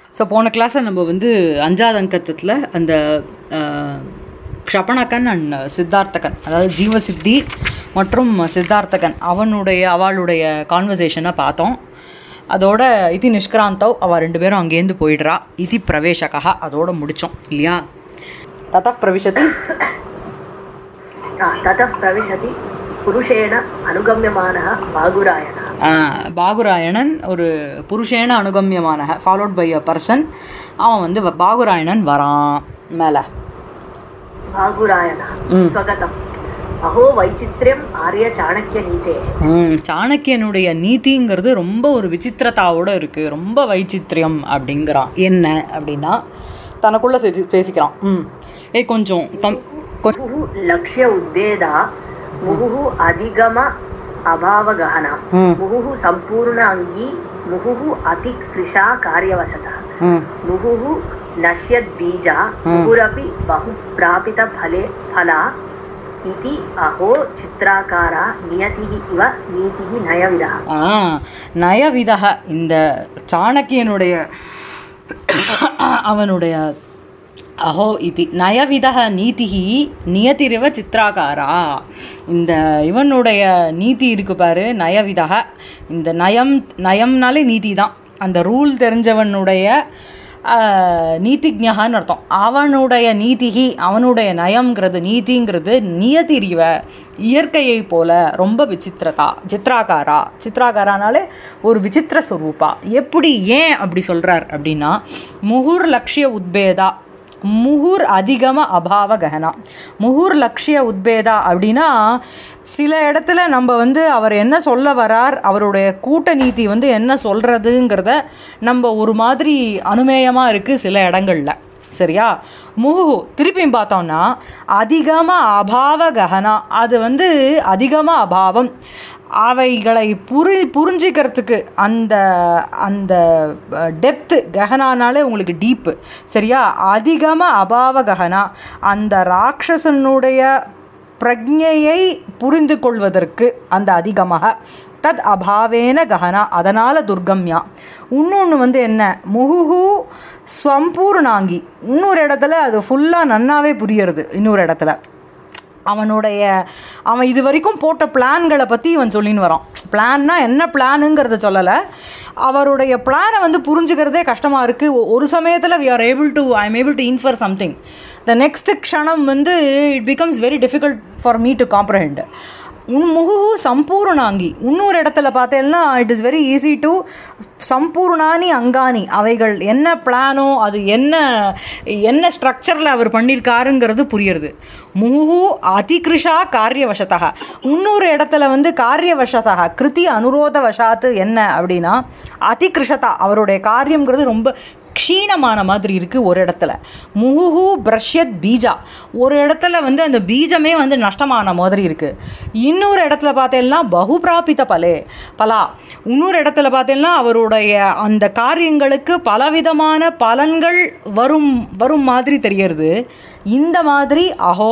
So போன கிளாஸில் நம்ம வந்து அஞ்சாவது அங்கத்தில் அந்த அஹ், க்ஷபணகன் அண்ட் சித்தார்த்தகன் அதாவது ஜீவசித்தி மற்றும் சித்தார்த்தகன் அவனுடைய அவளுடைய கான்வர்சேஷனை பார்த்தோம் அதோட இதி நிஷ்கிராந்தவ் அவள் ரெண்டு பேரும் அங்கேருந்து போயிடுறா இதி பிரவேசகா அதோட முடித்தோம் இல்லையா தத பிரவிஷதி आ, ततः प्रविशति पुरुषेण अनुगम्यमानः बागुरायणः ஆஹ், பாகுராயணன் ஒரு புருஷேன அனுகமியமான ஃபாலோட் பை அ பர்சன் அவன் வந்து வ- பாகுராயணன் வரான் மேலே बागुरायणः स्वगतम् अहो वैचित्र्यम् आर्यचाणक्यनीतेः ம், சாணக்கியனுடைய நீதிங்கிறது ரொம்ப ஒரு விசித்திரத்தாவோட இருக்கு ரொம்ப வைச்சித்ரியம் அப்படிங்கிறான் என்ன அப்படின்னா தனக்குள்ள செதி- பேசிக்கிறான் ம் ஏய் கொஞ்சம் தம் கொ- मुहुः लक्ष्य उद्भेदा मुहुः अधिगम अभावगहना ம். मुहुः सम्पूर्ण अङ्गी मुहुः अतिकृशा कार्यवशतः ம் मुहुः नश्यद्बीजा मुहुरपि बहुप्रापितफले फला इति अहो चित्राकारा नियतिः इव नीतिः नयविदः ஆ நயவிதக இந்த சாணக்கியனுடைய அவனுடைய அஹோ இது நயவிதக நீதிஹி நியதிரிவ சித்ராகாரா இந்த இவனுடைய நீதி இருக்கு பாரு நயவிதக இந்த நயம் நயம்னாலே நீதி தான் அந்த ரூல் தெரிஞ்சவனுடைய நீதிஜகான்னு அர்த்தம் அவனுடைய நீதிகி அவனுடைய நயம்ங்கிறது நீதிங்கிறது நியதிரிவ இயற்கையை போல ரொம்ப விசித்திரதா சித்ராகாரா சித்ராகாரானாலே ஒரு விசித்திர ஸ்வரூபா எப்படி ஏன் அப்படி சொல்கிறார் அப்படின்னா முகுர் லக்ஷ்ய உத்பேதா முகுர் அதிகம அபாவ ககனா முகுர் லக்ஷ்ய உத்பேதா அப்படின்னா சில இடத்துல நம்ம வந்து அவர் என்ன சொல்ல வரார் அவருடைய கூட்ட நீதி வந்து என்ன சொல்கிறதுங்கிறத நம்ம ஒரு மாதிரி அனுமேயமாக இருக்குது சில இடங்கள்ல சரியா முகு திருப்பியும் பார்த்தோம்னா அதிகம அபாவ ககனா அது வந்து அதிகம அபாவம் அவைகளை புரி புரிஞ்சிக்கிறதுக்கு அந்த அந்த டெப்த்து ககனானாலே உங்களுக்கு டீப்பு சரியா அதிகம அபாவ ககனா அந்த ராட்சசனுடைய பிரஜையை புரிந்து கொள்வதற்கு அந்த அதிகமாக தத் அபாவேன ககனா அதனால் துர்கம்யா இன்னொன்று வந்து என்ன முகுஹு ஸ்வம்பூர்ணாங்கி இன்னொரு இடத்துல அது ஃபுல்லாக நன்னாவே புரியறது இன்னொரு இடத்துல அவனுடைய அவன் இது வரைக்கும் போட்ட பிளான்களை பற்றி இவன் சொல்லின்னு வரான் பிளான்னா என்ன பிளானுங்கிறத சொல்லலை அவருடைய பிளானை வந்து புரிஞ்சுக்கிறதே கஷ்டமாக இருக்குது ஒரு சமயத்தில் we are able to I am able to infer something the next க்ஷணம் வந்து it becomes very difficult for me to comprehend உன் முகு சம்பூர்ணாங்கி இன்னொரு இடத்துல பார்த்தேன்னா it is very easy to சம்பூர்ணானி அங்கானி அவைகள் என்ன பிளானோ அது என்ன என்ன ஸ்ட்ரக்சரில் அவர் பண்ணியிருக்காருங்கிறது புரியுறது முகு அதிகிருஷா காரியவசத்தக இன்னொரு இடத்துல வந்து காரியவசத்தக கிருதி அனுரோத வசாத்து என்ன அப்படின்னா அதிகிருஷதா அவருடைய காரியங்கிறது ரொம்ப க்ஷீணமான மாதிரி இருக்குது ஒரு இடத்துல முகுஹு பிரஷ்யத் பீஜா ஒரு இடத்துல வந்து அந்த பீஜமே வந்து நஷ்டமான மாதிரி இருக்குது இன்னொரு இடத்துல பார்த்தேன்னா பகுபிராபித பலே பலா இன்னொரு இடத்துல பார்த்தேன்னா அவருடைய அந்த காரியங்களுக்கு பலவிதமான பலன்கள் வரும் வரும் மாதிரி தெரியறது இந்த மாதிரி அஹோ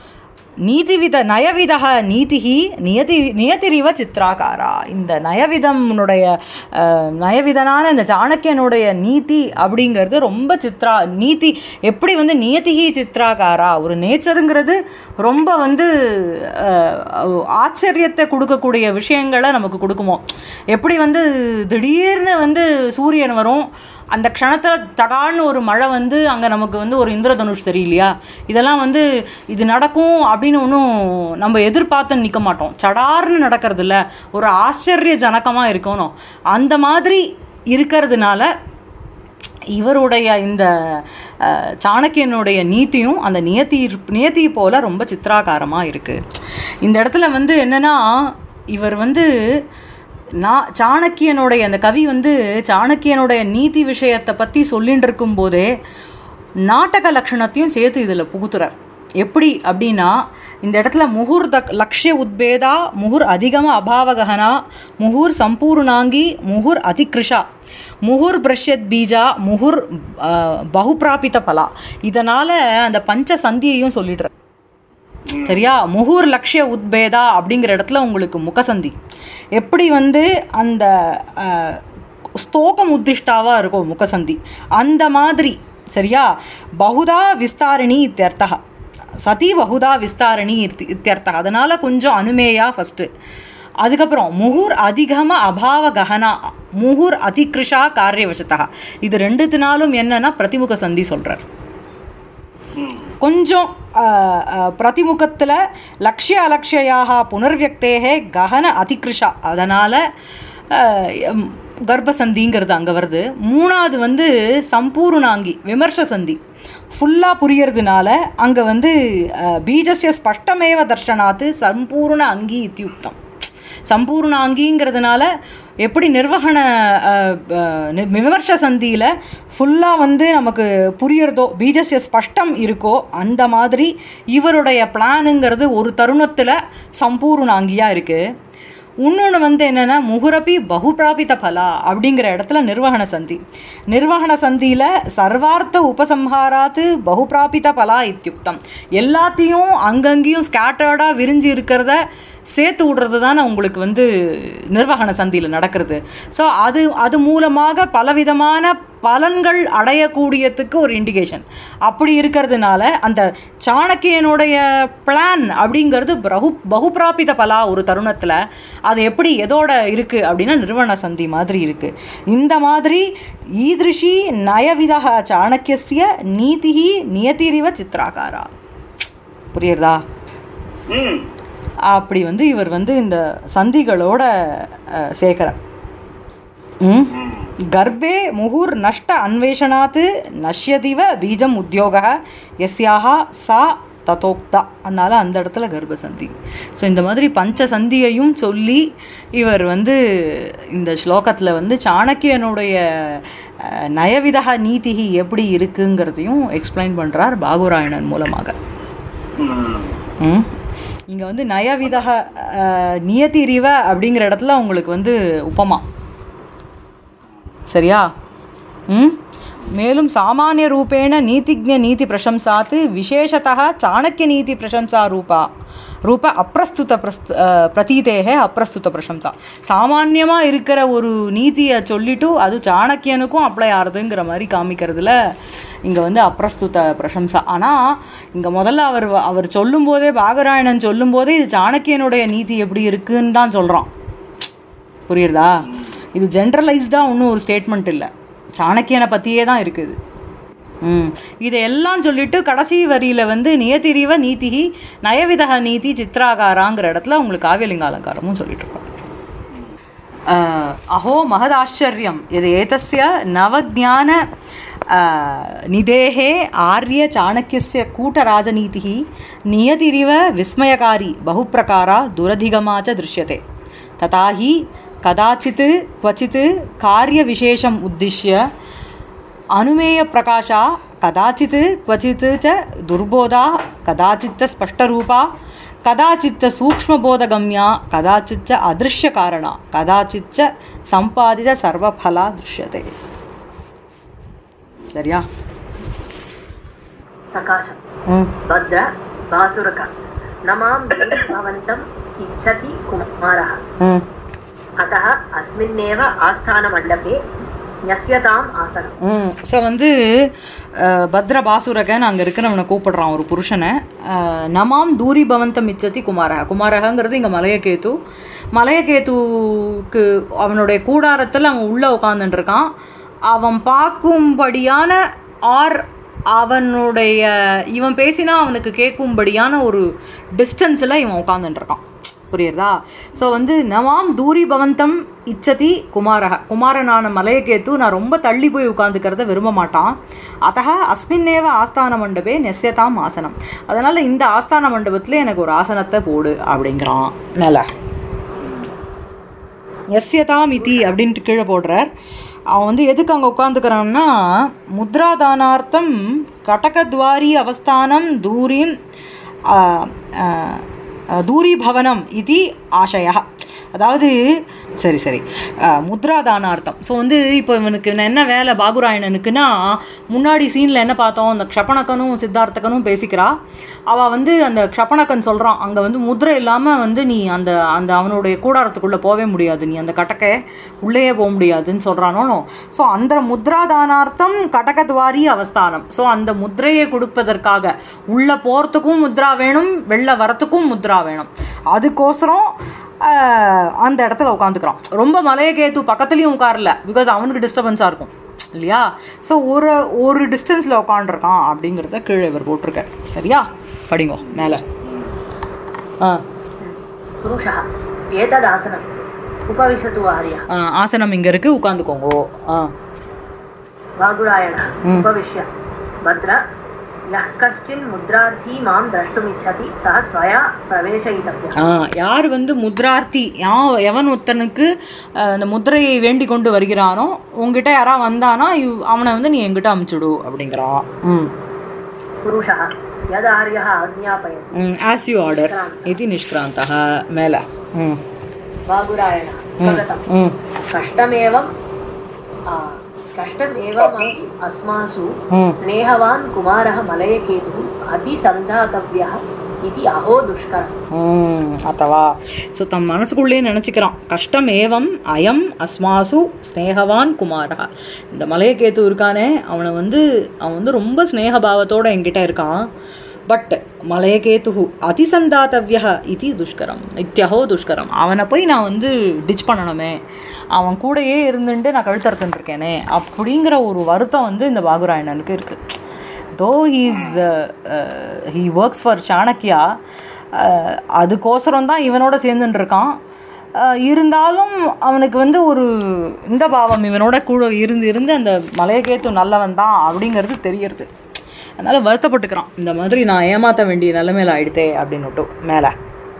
நீதிவித நயவிதக நீதிகி நியதி நியதிரிவ சித்ராகாரா இந்த நயவிதம்னுடைய அஹ், நயவிதனான இந்த சாணக்கியனுடைய நீதி அப்படிங்கிறது ரொம்ப சித்ரா நீதி எப்படி வந்து நியதிகி சித்ராகாரா ஒரு நேச்சருங்கிறது ரொம்ப வந்து அஹ், ஆச்சரியத்தை கொடுக்கக்கூடிய விஷயங்களை நமக்கு கொடுக்குமோ எப்படி வந்து திடீர்னு வந்து சூரியன் வரும் அந்த க்ஷணத்தில் தகான்னு ஒரு மழை வந்து அங்கே நமக்கு வந்து ஒரு இந்திரதனுஷ் தெரியலையா இதெல்லாம் வந்து இது நடக்கும் அப்படின்னு ஒன்றும் நம்ம எதிர்பார்த்து நிற்க மாட்டோம் சடார்னு நடக்கிறது இல்ல ஒரு ஆச்சரியஜனகமாக இருக்கணும் அந்த மாதிரி இருக்கிறதுனால இவருடைய இந்த அஹ், சாணக்கியனுடைய நீதியும் அந்த நியதி நியதி போல ரொம்ப சித்திராகாரமாக இருக்குது இந்த இடத்துல வந்து என்னென்னா இவர் வந்து நான் சாணக்கியனுடைய அந்த கவி வந்து சாணக்கியனுடைய நீதி விஷயத்தை பற்றி சொல்லிட்டு இருக்கும்போதே நாடக லக்ஷணத்தையும் சேர்த்து இதில் புகுத்துறார் எப்படி அப்படின்னா இந்த இடத்துல முகுர் தக் லக்ஷ்ய உத்பேதா முகுர் அதிகம அபாவகனா முகுர் சம்பூர்ணாங்கி முகுர் அதிகிருஷா முகுர் பிரஷ்யத் பீஜா முகுர் அஹ், பகுபிராபித பலா இதனால் அந்த பஞ்ச சந்தியையும் சொல்லிடுறார் சரியா முகூர் லக்ஷ்ய உத்பேதா அப்படிங்கிற இடத்துல உங்களுக்கு முகசந்தி எப்படி வந்து அந்த அஹ், ஸ்தோகம் உத்திஷ்டாவாக இருக்கும் முகசந்தி அந்த மாதிரி சரியா பகுதா விஸ்தாரணி இத்தியர்த்தா சதி பகுதா விஸ்தாரணி இத்தி இத்தியர்த்தா அதனால் கொஞ்சம் அனுமேயா ஃபஸ்ட்டு அதுக்கப்புறம் முகூர் அதிகம அபாவ ககனா முகூர் அதிகிருஷா காரியவசத்தா இது ரெண்டுத்தினாலும் என்னன்னா பிரதிமுக சந்தி சொல்கிறார் கொஞ்சம் பிரதிமுகத்தில் லக்ஷ்ய அலக்ஷயாக புனர்வியக்தேகே ககன அதிகிருஷா அதனால் கர்ப்பசந்திங்கிறது அங்கே வருது மூணாவது வந்து சம்பூர்ணாங்கி விமர்ச சந்தி ஃபுல்லாக புரியறதுனால அங்கே வந்து அஹ், பீஜஸ்ய ஸ்பஷ்டமேவ தர்ஷனாத்து சம்பூர்ண அங்கி இத்தியுக்தம் சம்பூர்ண அங்கிங்கிறதுனால எப்படி நிர்வகண அஹ், அஹ், நி- விமர்ச சந்தியில் ஃபுல்லாக வந்து நமக்கு புரியறதோ பீஜஸ்ய ஸ்பஷ்டம் இருக்கோ அந்த மாதிரி இவருடைய பிளானுங்கிறது ஒரு தருணத்தில் சம்பூர்ண அங்கியாக இருக்குது இன்னொன்று வந்து என்னென்னா முகுரபி பகுபிராபித பலா அப்படிங்கிற இடத்துல நிர்வகண சந்தி நிர்வகண சந்தியில் சர்வார்த்த உபசம்ஹாராத்து பகுபிராபித பலா இத்தியுக்தம் எல்லாத்தையும் அங்கங்கேயும் ஸ்கேட்டர்டாக விரிஞ்சு இருக்கிறத சேர்த்து விடுறது தானே உங்களுக்கு வந்து நிர்வகண சந்தியில் நடக்கிறது ஸோ அது அது மூலமாக பலவிதமான பலன்கள் அடையக்கூடியதுக்கு ஒரு இண்டிகேஷன் அப்படி இருக்கிறதுனால அந்த சாணக்கியனுடைய பிளான் அப்படிங்கிறது பகு பகுபிராபித பலா ஒரு தருணத்தில் அது எப்படி எதோட இருக்குது அப்படின்னா நிறுவன சந்தி மாதிரி இருக்குது இந்த மாதிரி ஈதிருஷி நயவிதா சாணக்கியஸ்ய நீதிஹி நியதிரிவ சித்ராகாரா புரியுறதா ம் அப்படி வந்து இவர் வந்து இந்த சந்திகளோட அஹ், சேர்க்கிறார் ம் கர்ப்பே முகுர் நஷ்ட அன்வேஷனாத் நஷ்யதிவ பீஜம் உத்தியோக எஸ்யாக சா ததோக்தா அதனால் அந்த இடத்துல கர்ப்பசந்தி ஸோ இந்த மாதிரி பஞ்ச சந்தியையும் சொல்லி இவர் வந்து இந்த ஸ்லோகத்தில் வந்து சாணக்கியனுடைய அஹ், நயவிதக நீதிகி எப்படி இருக்குங்கிறதையும் எக்ஸ்பிளைன் பண்ணுறார் பாகுராயணன் மூலமாக ம் இங்கே வந்து நயவிதக அஹ், நியதிரிவ அப்படிங்கிற இடத்துல உங்களுக்கு வந்து உபமா சரியா ம் மேலும் சாமானிய ரூபேண நீதிஜ்ஞ நீதி பிரசம்சாத்து விசேஷத்தः சாணக்கிய நீதி பிரசம்சா ரூபா ரூப அப்பிரஸ்துத பிரஸ்து அஹ், பிரதீதேகே அப்பிரஸ்துத பிரசம்சா சாமான்யமாக இருக்கிற ஒரு நீதியை சொல்லிட்டு அது சாணக்கியனுக்கும் அப்ளை ஆகுதுங்கிற மாதிரி காமிக்கிறதுல இங்கே வந்து அப்பிரஸ்துத பிரசம்சா ஆனால் இங்கே முதல்ல அவர் அவர் சொல்லும்போதே பாகராயணன் சொல்லும்போதே இது சாணக்கியனுடைய நீதி எப்படி இருக்குன்னு தான் சொல்கிறான் புரியுறதா இது ஜென்ரலைஸ்டாக ஒன்றும் ஒரு ஸ்டேட்மெண்ட் இல்லை சாணக்கியனை பற்றியே தான் இருக்குது ம் இதையெல்லாம் சொல்லிட்டு கடைசி வரியில் வந்து நியதிரிவ நீதிகி நயவிதக நீதி சித்ராகாராங்கிற இடத்துல உங்களுக்கு காவியலிங்க அலங்காரமும் சொல்லிட்டு இருப்பாங்க அஹ், அஹோ மகதாச்சரியம் இது ஏதஸ்ய நவஜான நிதேகே ஆர்ய சாணக்கியஸ்ய கூட்டராஜநீதிः நியதிரிவ விஸ்மயகாரி बहुप्रकारा दुरधिगमा च दृश्यते तथा हि कदाचित् क्वचित् कार्यविशेषम् उद्दिश्य अनुमेयप्रकाशा कदाचित् क्वचित् च दुर्बोधा कदाचित् स्पष्टरूपा कदाचित् सूक्ष्मबोधगम्या कदाचित् च अदृश्यकारणा कदाचित् च सम्पादितसर्वफला दृश्यते சரியா प्रकाशम् ம் भद्र भासुरक न मां भवन्तम् इच्छति कुमारः ம் अतः अस्मिन्नेव आस्थानमण्डपे न्यस्यताम् आसनम् ம் ஸோ வந்து அஹ், பத்ர பாசுரகன் அங்கே இருக்கிறவனை கூப்பிடுறான் ஒரு புருஷனை அஹ், நமாம் தூரி பவந்தம் இச்சதி குமாரக குமாரகங்கிறது இங்கே மலையகேத்து மலையகேத்துவுக்கு அவனுடைய கூடாரத்தில் அவன் உள்ளே உட்காந்துட்டுருக்கான் அவன் பார்க்கும்படியான ஆர் அவனுடைய இவன் பேசினா அவனுக்கு கேட்கும்படியான ஒரு டிஸ்டன்ஸில் இவன் உட்காந்துட்டுருக்கான் புரியுறதா ஸோ வந்து நவாம் தூரி பவந்தம் இச்சதி குமாரக குமாரனான மலையகேத்து நான் ரொம்ப தள்ளி போய் உட்காந்துக்கிறத விரும்ப மாட்டான் அத்தக அஸ்மின்னேவ ஆஸ்தான மண்டபே நெஸ்யதாம் ஆசனம் அதனால் இந்த ஆஸ்தான மண்டபத்தில் எனக்கு ஒரு ஆசனத்தை போடு அப்படிங்கிறான் மேலே எஸ்யதாம் இதி அப்படின்ட்டு கீழே போடுறார் அவன் வந்து எதுக்கு அங்கே உட்காந்துக்கிறான்னா முத்ராதானார்த்தம் கடகத்வாரி அவஸ்தானம் தூரின் ஆ, ஆ, தூரீபவனம் இது ஆசையா அதாவது சரி சரி அஹ், முத்ராதானார்த்தம் ஸோ வந்து இப்போ இவனுக்கு என்ன வேலை பாகுராயணனுக்குன்னா முன்னாடி சீனில் என்ன பார்த்தோம் அந்த க்ஷபணக்கனும் சித்தார்த்தகனும் பேசிக்கிறா அவள் வந்து அந்த க்ஷபணக்கன் சொல்கிறான் அங்கே வந்து முத்ரை இல்லாமல் வந்து நீ அந்த அந்த அவனுடைய கூடாரத்துக்குள்ளே போகவே முடியாது நீ அந்த கட்டக்கை உள்ளேயே போக முடியாதுன்னு சொல்கிறானோ ஸோ அந்த முத்ராதானார்த்தம் கடகத்வாரி அவஸ்தானம் ஸோ அந்த முத்ரையை கொடுப்பதற்காக உள்ளே போகிறதுக்கும் முத்ரா வேணும் வெளில வரத்துக்கும் முத்ரா வேணும் அதுக்கோசரம் ஆஹ், அந்த இடத்துல உட்காந்துக்கிறான் ரொம்ப மலையகேத்து பக்கத்துலேயும் உட்காரல பிகாஸ் அவனுக்கு டிஸ்டர்பன்ஸாக இருக்கும் இல்லையா ஸோ ஒரு ஒரு டிஸ்டன்ஸில் உட்காண்டிருக்கான் அப்படிங்கிறத கீழே இவர் போட்டிருக்கார் சரியா படிங்கோ மேலே ஆ पुरुषः एतदासनम् उपविशतु आर्यः ஆ, ஆசனம் இங்கே இருக்குது உட்காந்துக்கோங்கோ ஆ वागुरायणः उपविश्य भद्र यः कश्चिन् मुद्रार्थी मां द्रष्टुमिच्छति सः त्वया प्रवेशयितव्यः ஆ, யார் வந்து முத்ரார்த்தி யா எவன் ஒருத்தனுக்கு அஹ், அந்த முத்திரையை வேண்டி கொண்டு வருகிறானோ உங்ககிட்ட யாரா வந்தானா இவ்- அவனை வந்து நீ எங்கிட்ட அமுச்சுடு அப்படிங்கிறான் ம் पुरुषः यदार्यः आज्ञापयति ஆஸ் யூ ஆர்டர் இது நிஷ்கிராந்தா மேலே ம் वागुरायणः स्वगतम् ம் कष्टमेवं आ, कष्टमेवमपि अस्मासु ம் स्नेहवान् कुमारः मलयकेतुः अतिसन्धातव्यः इति अहो दुष्करम् ம் அத்தவா ஸோ தம் மனசுக்குள்ளேயே நினச்சிக்கிறான் கஷ்டம் ஏவம் அயம் அஸ்மாசு ஸ்னேகவான் குமாரா இந்த மலையகேத்து இருக்கானே அவனை வந்து அவன் வந்து ரொம்ப ஸ்னேகபாவத்தோட என்கிட்ட இருக்கான் பட் மலையகேத்து அதிசந்தாத்தவ்யா இது துஷ்கரம் நித்யஹோ துஷ்கரம் அவனை போய் நான் வந்து டிச் பண்ணணுமே அவன் கூடயே இருந்துட்டு நான் கழுத்தறுத்துட்டு இருக்கேனே அப்படிங்கிற ஒரு வருத்தம் வந்து இந்த பாகுராயணனுக்கு இருக்குது though he's he works for Chanakya ah, அதுக்கோசரம் தான் இவனோட சேர்ந்துட்டு இருக்கான் அஹ், இருந்தாலும் அவனுக்கு வந்து ஒரு இந்த பாவம் இவனோட கூட இருந்து இருந்து அந்த மலையகேத்து நல்லவன் தான் அப்படிங்கிறது தெரியறது அதனால் வருத்தப்பட்டுக்கிறான் இந்த மாதிரி நான் ஏமாற்ற வேண்டிய நிலைமையில ஆயிடுத்தே அப்படின்னுட்டு மேலே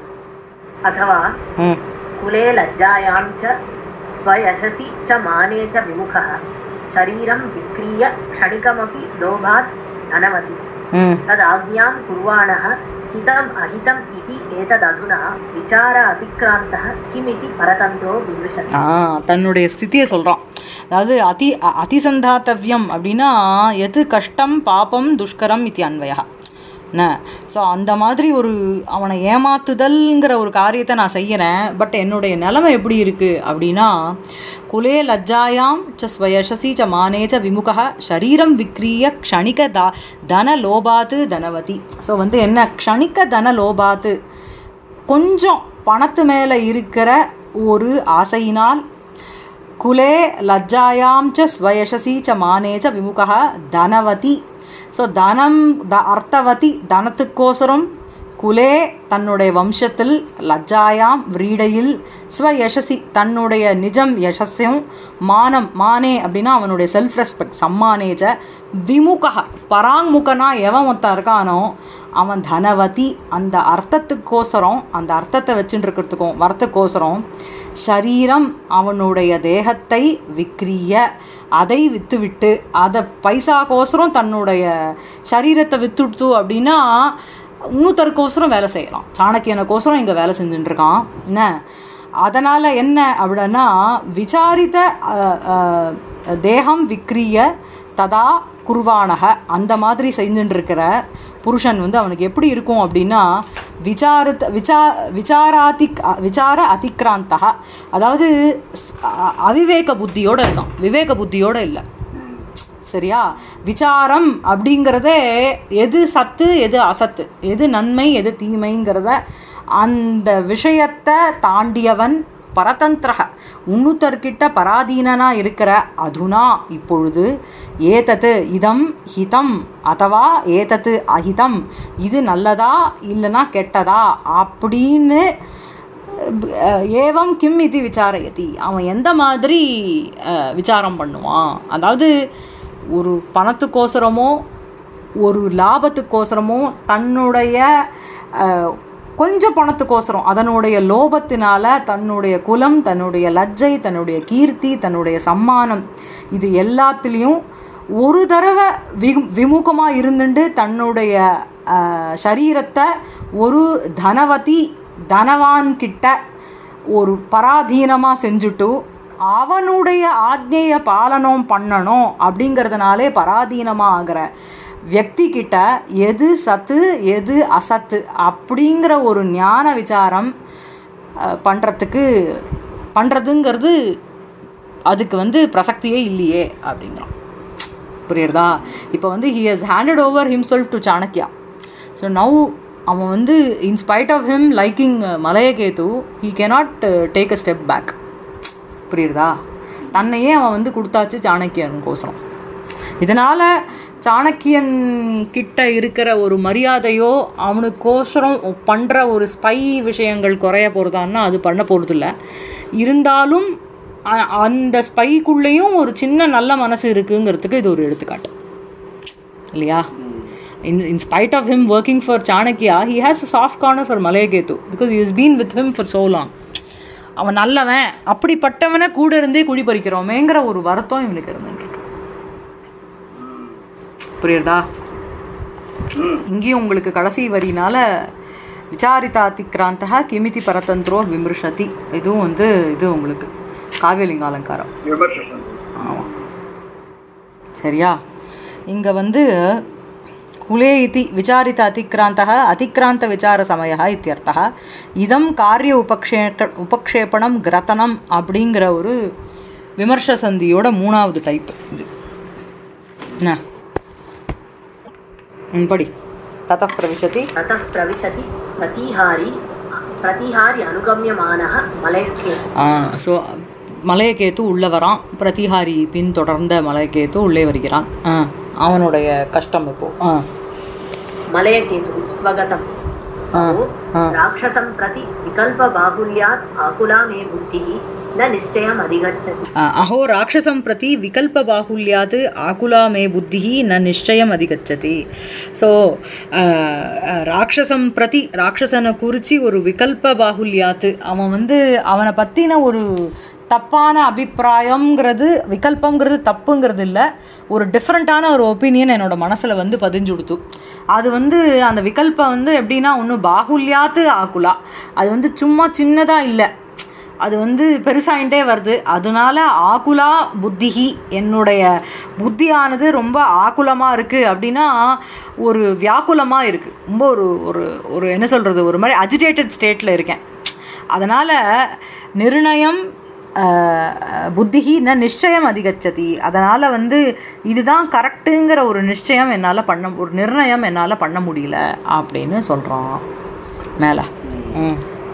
अथवा ம் कुले लज्जायां च स्वयशसि च माने च विमुखः शरीरं विक्रीय क्षणिकमपि लोभात् धनवति ம் तदाज्ञां कुर्वाणः हितम् अहितम् इति एतदधुना विचार अतिक्रान्तः किमिति परतन्त्रो विमृशति ஆ தன்னுடைய ஸ்திதியை சொல்கிறான் அதாவது அதி அ- அதிசந்தாத்தவ்யம் அப்படின்னா எது கஷ்டம் பாபம் துஷ்கரம் இது அன்வயா என்ன ஸோ அந்த மாதிரி ஒரு அவனை ஏமாத்துதல்ங்கிற ஒரு காரியத்தை நான் செய்கிறேன் பட் என்னுடைய நிலைமை எப்படி இருக்குது அப்படின்னா குலே லஜ்ஜாயாம் ச ஸ்வயசசி ச மானே ச விமுக ஷரீரம் விக்ரிய க்ஷணிக த தன லோபாத்து தனவதி ஸோ வந்து என்ன க்ஷணிக்க தன லோபாத்து கொஞ்சம் பணத்து மேலே இருக்கிற ஒரு ஆசையினால் குலே லஜ்ஜாயாம் ச ஸ்வயசசி ச மானே ச விமுக தனவதி ஸோ தனம் த அர்த்தவதி தனத்துக்கோசரம் குலே தன்னுடைய வம்சத்தில் லஜ்ஜாயாம் விரீடையில் ஸ்வயசசி தன்னுடைய நிஜம் யசஸும் மானம் மானே அப்படின்னா அவனுடைய செல்ஃப் ரெஸ்பெக்ட் சம்மானேஜ விமுக பராங்முகனா எவன் ஒருத்தன் இருக்கானோ அவன் தனவதி அந்த அர்த்தத்துக்கோசரம் அந்த அர்த்தத்தை வச்சுட்டு இருக்கிறதுக்கும் வரத்துக்கோசரம் ஷரீரம் அவனுடைய தேகத்தை விக்ரிய அதை விற்றுவிட்டு அதை பைசாக்கோசரம் தன்னுடைய சரீரத்தை வித்துடுத்து அப்படின்னா இன்னொருத்தருக்கோசரம் வேலை செய்யலாம் சாணக்கியனுக்கோசரம் இங்கே வேலை செஞ்சுட்டு இருக்கான் என்ன அதனால் என்ன அப்படின்னா விசாரித்த அஹ், அஹ், தேகம் விக்ரிய ததா குர்வானக அந்த மாதிரி செஞ்சுட்டு இருக்கிற புருஷன் வந்து அவனுக்கு எப்படி இருக்கும் அப்படின்னா விசாரத் விசா விசாராதிக் விசார அதிக்ராந்தக அதாவது ஸ்- அ- அவிவேக புத்தியோடு இருக்கான் விவேக புத்தியோடு இல்லை சரியா விசாரம் அப்படிங்கிறதே எது சத்து எது அசத்து எது நன்மை எது தீமைங்கிறத அந்த விஷயத்தை தாண்டியவன் பரதந்திரக உன்னுத்தர்கிட்ட பராதீனனா இருக்கிற அதுனா இப்பொழுது ஏதத்து இதம் ஹிதம் அதவா ஏதத்து அஹிதம் இது நல்லதா இல்லைனா கெட்டதா அப்படின்னு அஹ், ஏவம் கிம் இது விசாரயதி அவன் எந்த மாதிரி அஹ், விசாரம் பண்ணுவான் அதாவது ஒரு பணத்துக்கோசரமோ ஒரு லாபத்துக்கோசரமோ தன்னுடைய அஹ், கொஞ்சம் பணத்துக்கோசரம் அதனுடைய லோபத்தினால தன்னுடைய குலம் தன்னுடைய லஜ்ஜை தன்னுடைய கீர்த்தி தன்னுடைய சம்மானம் இது எல்லாத்துலேயும் ஒரு தடவை வி விமுகமாக இருந்துட்டு தன்னுடைய அஹ், சரீரத்தை ஒரு தனவதி தனவான் கிட்ட ஒரு பராதீனமாக செஞ்சுட்டு அவனுடைய ஆக்ஞையை பாலனம் பண்ணணும் அப்படிங்கிறதுனாலே பராதீனமாக ஆகிற வியக்தி கிட்ட எது சத்து எது அசத்து அப்படிங்கிற ஒரு ஞான விசாரம் பண்ணுறதுக்கு பண்ணுறதுங்கிறது அதுக்கு வந்து பிரசக்தியே இல்லையே அப்படிங்கிறான் புரியுறதா இப்போ வந்து he has handed over himself to Chanakya so now அவன் வந்து inspite of him liking Malayaketu he cannot take a step back புரியுறதா தன்னையே அவன் வந்து கொடுத்தாச்சு சாணக்கியனுக்கோசரம் இதனால் சாணக்கியன் கிட்ட இருக்கிற ஒரு மரியாதையோ அவனுக்கோசரம் பண்ணுற ஒரு ஸ்பை விஷயங்கள் குறைய போகிறதான்னா அது பண்ண போகிறதில்ல இருந்தாலும் அ- அந்த ஸ்பைக்குள்ளேயும் ஒரு சின்ன நல்ல மனசு இருக்குங்கிறதுக்கு இது ஒரு எடுத்துக்காட்டு இல்லையா in in spite of him working for Chanakya he has a soft corner for Malayaketu because you is been with him for so long அவன் நல்லவன் அப்படிப்பட்டவனை கூட இருந்தே குழி பறிக்கிறோமேங்கிற ஒரு வருத்தம் இவனுக்கு இருந்துட்டு புரியுறதா இங்கேயும் உங்களுக்கு கடைசி வரினால விசாரிதாதிக்ராந்தா கிமிதி பரதந்திரோ விமர்சதி இதுவும் வந்து இது உங்களுக்கு காவியலிங்க அலங்காரம் விமர்சனம் ஆமாம் சரியா இங்கே வந்து குலே இதி விசாரித்த அதிக்ராந்தः அதிக்ராந்த விசார சமயः இத்தியர்த்தः இதம் காரிய உபக்ஷே உபக்ஷேபணம் கிரதனம் அப்படிங்கிற ஒரு விமர்ச சந்தியோட மூணாவது டைப் இது என்ன ம், படி தतः பிரவிशति ततः प्रविशति प्रतिहारी प्रतिहारी अनुगम्यमानः मलयकेतु ஸோ மலையகேத்து உள்ளே வரான் பிரதிஹாரி பின் தொடர்ந்த மலையகேத்து உள்ளே வருகிறான் ஆ அவனுடைய கஷ்டம் இப்போ ஆ मलयकेतुः स्वगतम् ஆ, ஆ. राक्षसं प्रति विकल्पबाहुल्यात् आकुला मे बुद्धिः न निश्चयम् अधिगच्छति अहो राक्षसं प्रति विकल्पबाहुल्यात् आकुला मे बुद्धिः न निश्चयम् அதிகச்சதி ஸோ ராட்சசம் பிரதி ராட்சசனை குறித்து ஒரு விகல்ப பாகுல்யாத்து அவன் வந்து அவனை பற்றின ஒரு தப்பான அபிப்பிராயங்கிறது விகல்பங்கிறது தப்புங்கிறது இல்லை ஒரு டிஃப்ரெண்ட்டான ஒரு ஒப்பீனியன் என்னோட மனசில் வந்து பதிஞ்சு கொடுத்து அது வந்து அந்த விகல்பம் வந்து எப்படின்னா ஒன்றும் பாகுல்யாத்து ஆக்குலா அது வந்து சும்மா சின்னதாக இல்லை அது வந்து பெருசாயிட்டே வருது அதனால ஆகுலா புத்திகி என்னுடைய புத்தியானது ரொம்ப ஆகுலமாக இருக்குது அப்படின்னா ஒரு வியாக்குலமாக இருக்குது ரொம்ப ஒரு ஒரு ஒரு என்ன சொல்கிறது ஒரு மாதிரி அஜிடேட்டட் ஸ்டேட்டில் இருக்கேன் அதனால் நிர்ணயம் அஹ், புத்திகி ந நிச்சயம் அதிகச்சதி அதனால் வந்து இதுதான் கரெக்டுங்கிற ஒரு நிச்சயம் என்னால் பண்ண ஒரு நிர்ணயம் என்னால் பண்ண முடியல அப்படின்னு சொல்கிறான் மேலே ம்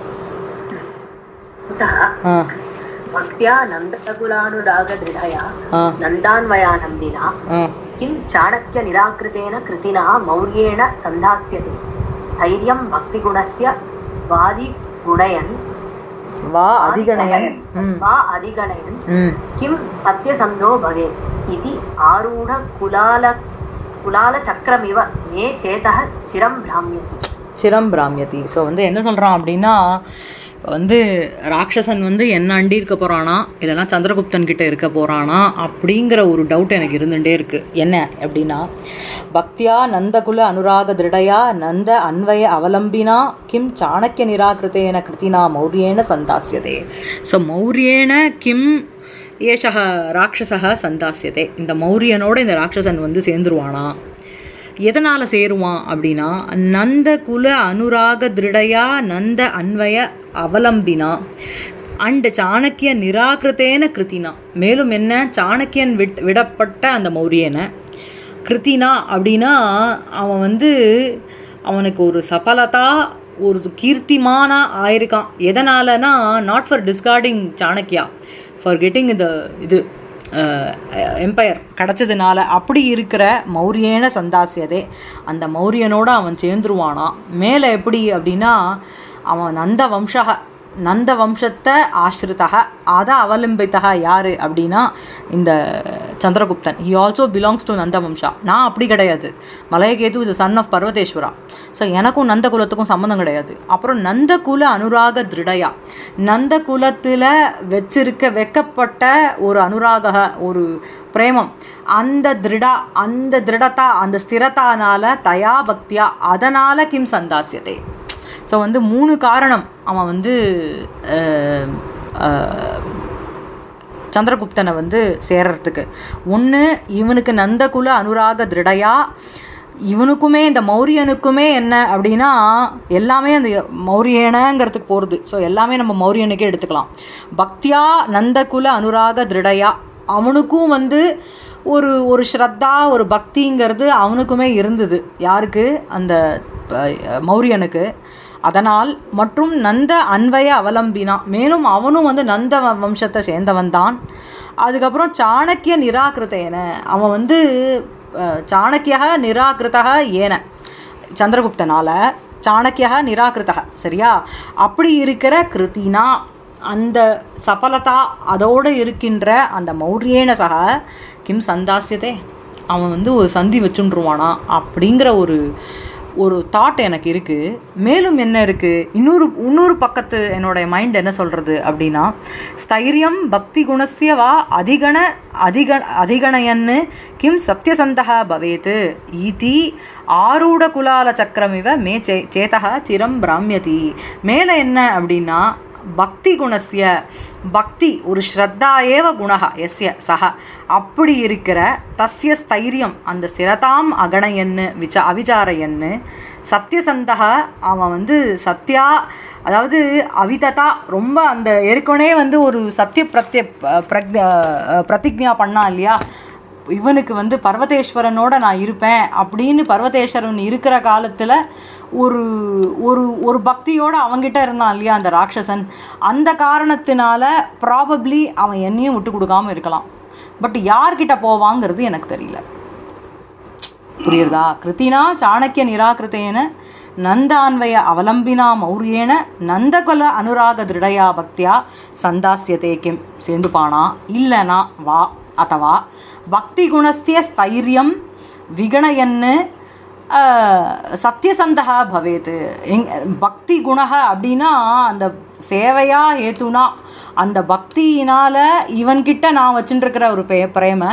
कुतः ஆ भक्त्या नन्दकुलानुरागदृढया ஆ नन्दान्वयानन्दिना ஆ किं चाणक्यनिराकृतेन कृतिना मौर्येण सन्धास्यते धैर्यं भक्तिगुणस्य वादिगुणयन् வா அதிகணயன் ம் वा अधिगणयन् ம் किं सत्यसन्धो भवेत् इति आरूढकुलाल कुलालचक्रमिव मे चेतः चिरं भ्राम्यति சிரம் பிராமியதி ஸோ வந்து என்ன சொல்கிறான் அப்படின்னா இப்ப வந்து ராட்சசன் வந்து என்ன அண்டி இருக்க போகிறானா இதெல்லாம் சந்திரகுப்தன் கிட்ட இருக்க போகிறானா அப்படிங்கிற ஒரு டவுட் எனக்கு இருந்துகிட்டே இருக்குது என்ன அப்படின்னா பக்தியா நந்தகுல அனுராக திருடயா நந்த அன்வய அவலம்பினா கிம் சாணக்கிய நிராகிருத்தேன கிருத்தினா மௌரியேன சந்தாசியதே ஸோ மௌரியேன கிம் ஏஷக ராட்சசக சந்தாசியதே இந்த மௌரியனோட இந்த ராட்சசன் வந்து சேர்ந்துருவானா எதனால் சேருவான் அப்படின்னா நந்த குல அனுராக திருடயா நந்த அன்வய அவலம்பினா அண்ட் சாணக்கிய நிராகிருத்தேன கிருத்தினா மேலும் என்ன சாணக்கியன் விட் விடப்பட்ட அந்த மௌரியனை கிருத்தினா அப்படின்னா அவன் வந்து அவனுக்கு ஒரு சபலதா ஒரு கீர்த்திமானா ஆயிருக்கான் எதனாலனா not for discarding Chanakya for getting இந்த இது எம்பையர் கிடச்சதுனால அப்படி இருக்கிற மௌரியேன சந்தாசியதே அந்த மௌரியனோட அவன் சேர்ந்துருவானா மேலே எப்படி அப்படின்னா அவன் நந்த வம்சக நந்த வம்சத்தை ஆசிரித்தக அதை அவலம்பித்தக யார் அப்படின்னா இந்த சந்திரகுப்தன் he also belongs to Nanda வம்சா நான் அப்படி கிடையாது Malayaketu is son of Parvateshwara so எனக்கும் நந்த குலத்துக்கும் சம்மந்தம் கிடையாது அப்புறம் நந்த குல அனுராக திருடயா நந்த குலத்தில் வச்சிருக்க வைக்கப்பட்ட ஒரு அனுராக ஒரு பிரேமம் அந்த திருடா அந்த திருடத்தா அந்த ஸ்திரத்தானால தயா பக்தியா அதனால் கிம் சந்தாசியதே ஸோ வந்து மூணு காரணம் அவன் வந்து அஹ், அஹ், சந்திரகுப்தனை வந்து சேர்றதுக்கு ஒன்று இவனுக்கு நந்தகுல அனுராக திருடையா இவனுக்குமே இந்த மௌரியனுக்குமே என்ன அப்படின்னா எல்லாமே அந்த மௌரியனங்கிறதுக்கு போகிறது ஸோ எல்லாமே நம்ம மௌரியனுக்கே எடுத்துக்கலாம் பக்தியா நந்தகுல அனுராக திருடையா அவனுக்கும் வந்து ஒரு ஒரு ஸ்ரத்தா ஒரு பக்திங்கிறது அவனுக்குமே இருந்தது யாருக்கு அந்த அஹ், மௌரியனுக்கு அதனால் மற்றும் நந்த அன்வய அவலம்பினா மேலும் அவனும் வந்து நந்த வ- வம்சத்தை சேர்ந்தவன் தான் அதுக்கப்புறம் சாணக்கிய நிராகிருத்தேன அவன் வந்து அஹ், சாணக்கியக நிராகிருத்தக ஏன சந்திரகுப்தனால சாணக்கியக நிராகிருத்தக சரியா அப்படி இருக்கிற கிருத்தினா அந்த சபலதா அதோடு இருக்கின்ற அந்த மௌரியேன சக கிம் சந்தாசியதே அவன் வந்து ஒரு சந்தி வச்சுன்றுவானா அப்படிங்கிற ஒரு ஒரு தாட் எனக்கு இருக்குது மேலும் என்ன இருக்குது இன்னொரு இன்னொரு பக்கத்து என்னோடைய மைண்ட் என்ன சொல்கிறது அப்படின்னா ஸ்தைரியம் பக்தி குணஸ்ய வா அதிகண அதிக அதிகணயன்னு கிம் சத்தியசந்தக பவேத் ஈதி ஆரூட குலால சக்கரமிவ மே சே சேதக சிரம் பிராமியதி மேலே என்ன அப்படின்னா பக்தி குணஸ்ய பக்தி ஒரு ஸ்ரத்தா ஏவ குணக எஸ்ய சக அப்படி இருக்கிற தஸ்ய ஸ்தைரியம் அந்த ஸ்திரதாம் அகணயன்னு விச அவிச்சாரையன்னு சத்தியசந்தக அவன் வந்து சத்யா அதாவது அவிததா ரொம்ப அந்த ஏற்கனவே வந்து ஒரு சத்திய பிரத்ய பிரக்ஞ பிரதிஜ்ஞா பண்ணான் இல்லையா இவனுக்கு வந்து பர்வதேஸ்வரனோட நான் இருப்பேன் அப்படின்னு பர்வதேஸ்வரன் இருக்கிற காலத்தில் ஒரு ஒரு ஒரு பக்தியோடு அவங்கிட்ட இருந்தான் இல்லையா அந்த ராட்சசன் அந்த காரணத்தினால ப்ராபப்ளி அவன் என்னையும் விட்டு கொடுக்காம இருக்கலாம் பட் யார்கிட்ட போவாங்கிறது எனக்கு தெரியல புரியுறதா கிருத்தினா சாணக்கிய நிராகிருத்தேன நந்தான்வய அவலம்பினா மௌரியேன நந்தகுல அனுராக திருடயா பக்தியா சந்தாசியதே கிம் சேர்ந்துப்பானா இல்லைனா வா அத்தவா பக்தி குணஸ்திய ஸ்தைரியம் விகணயன்னு ஆஹ், சத்தியசந்தகா பவேத் எங் பக்தி குணக அப்படின்னா அந்த சேவையா ஏத்துனா அந்த பக்தியினால் இவன்கிட்ட நான் வச்சுட்டுருக்கிற ஒரு பே பிரேம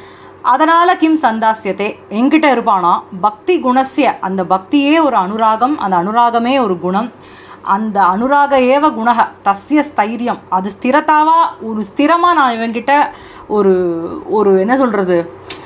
அதனால் கிம் சந்தாசியத்தை என்கிட்ட இருப்பானா பக்தி குணஸ்ய அந்த பக்தியே ஒரு அனுராகம் அந்த அனுராகமே ஒரு குணம் அந்த அனுராக ஏவ குணக தஸ்ய ஸ்தைரியம் அது ஸ்திரதாவா ஒரு ஸ்திரமாக நான் இவன்கிட்ட ஒரு ஒரு என்ன சொல்கிறது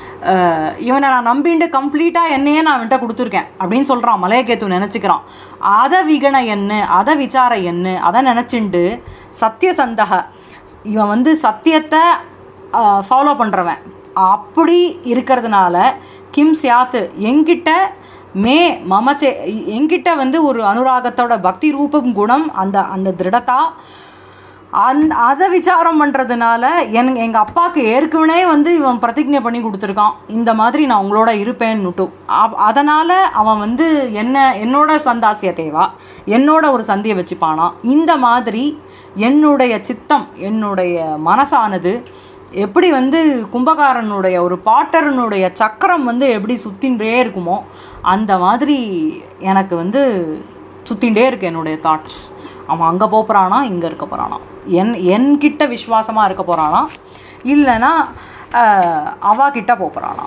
இவனை நான் நம்பிண்டு கம்ப்ளீட்டாக என்னையே நான் அவன்கிட்ட கொடுத்துருக்கேன் அப்படின்னு சொல்கிறான் மலையகேத்து நினச்சிக்கிறான் அதை விகண என்ன அதை விசார என்ன அதை நினச்சிண்டு சத்தியசந்தக இவன் வந்து சத்தியத்தை ஃபாலோ பண்ணுறவன் அப்படி இருக்கிறதுனால கிம் சியாத்து என்கிட்ட மே மமச்சே என்கிட்ட வந்து ஒரு அனுராகத்தோட பக்தி ரூபம் குணம் அந்த அந்த திருடத்தா அந் அதை விசாரம் பண்ணுறதுனால என் எங்கள் அப்பாவுக்கு ஏற்கனவே வந்து இவன் பிரதிஜ்ஞை பண்ணி கொடுத்துருக்கான் இந்த மாதிரி நான் உங்களோட இருப்பேன்னுட்டு அதனால் அவன் வந்து என்ன என்னோட சந்தாசிய தேவா என்னோட ஒரு சந்தியை வச்சுப்பானா இந்த மாதிரி என்னுடைய சித்தம் என்னுடைய மனசானது எப்படி வந்து கும்பகாரனுடைய ஒரு பாட்டரனுடைய சக்கரம் வந்து எப்படி சுத்தின்றே இருக்குமோ அந்த மாதிரி எனக்கு வந்து சுத்தின்றே இருக்கு என்னுடைய தாட்ஸ் அவன் அங்கே போகிறானா இங்கே இருக்க போகிறானா என் என்கிட்ட விசுவாசமாக இருக்க போகிறானா இல்லைன்னா அவா கிட்ட போகிறானா